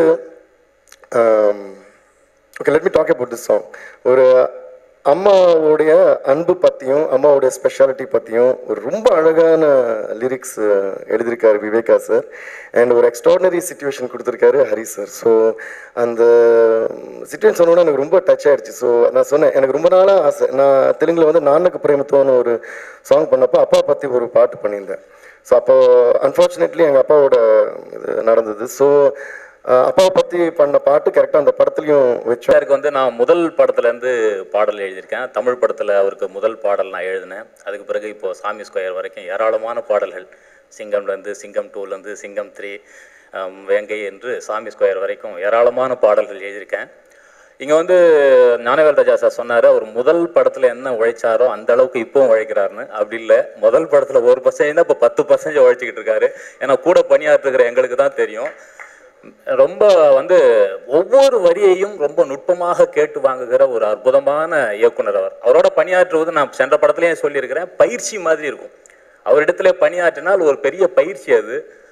okay let me talk about this song ஒரு அம்மாவுடைய அன்பு பற்றியும் அம்மாவுடைய ஸ்பெஷாலிட்டி பற்றியும் ஒரு ரொம்ப அழகான லிரிக்ஸ் எழுதியிருக்காரு விவேகா சார் அண்ட் ஒரு எக்ஸ்ட்ராடனரி சுச்சுவேஷன் கொடுத்துருக்காரு ஹரி சார் ஸோ அந்த சுச்சுவேஷன் சொன்னோட எனக்கு ரொம்ப டச் ஆயிடுச்சு ஸோ நான் சொன்னேன் எனக்கு ரொம்ப நாளாக ஆசை நான் தெலுங்கில் வந்து நானக்கு பிரேமத்தோன்னு ஒரு சாங் பண்ணப்போ அப்பா பற்றி ஒரு பாட்டு பண்ணியிருந்தேன் ஸோ அப்போ அன்ஃபார்ச்சுனேட்லி எங்கள் அப்பாவோட இது நடந்தது ஸோ அப்பாவை பற்றி பண்ண பாட்டு கரெக்டாக அந்த படத்துலையும் வச்சு சாருக்கு வந்து நான் முதல் படத்துலேருந்து பாடல் எழுதியிருக்கேன் தமிழ் படத்தில் அவருக்கு முதல் பாடல் நான் எழுதினேன் அதுக்கு பிறகு இப்போது சாமி ஸ்கொயர் வரைக்கும் ஏராளமான பாடல்கள் சிங்கம்லேருந்து சிங்கம் டூலேருந்து சிங்கம் த்ரீ வேங்கை என்று சாமி ஸ்கொயர் வரைக்கும் ஏராளமான பாடல்கள் எழுதியிருக்கேன் இங்கே வந்து ஞானவேல் ராஜா சார் சொன்னார் அவர் முதல் படத்தில் என்ன உழைச்சாரோ அந்த அளவுக்கு இப்போவும் உழைக்கிறாருன்னு அப்படி இல்லை முதல் படத்தில் ஒரு பர்சன்டேஜ் தான் இப்போ பத்து பர்சன்டேஜ் உழைச்சிக்கிட்டு இருக்காரு ஏன்னா கூட பணியாற்றுகிற எங்களுக்கு தான் தெரியும் ரொம்ப வந்து ஒவ்வொரு வரியையும் ரொம்ப நுட்பமாக கேட்டு வாங்குகிற ஒரு அற்புதமான இயக்குனர் அவர் அவரோட பணியாற்றுவது நான் சென்ற படத்துலேயே சொல்லியிருக்கிறேன் பயிற்சி மாதிரி இருக்கும் அவரிடத்துல பணியாற்றினால் ஒரு பெரிய பயிற்சி அது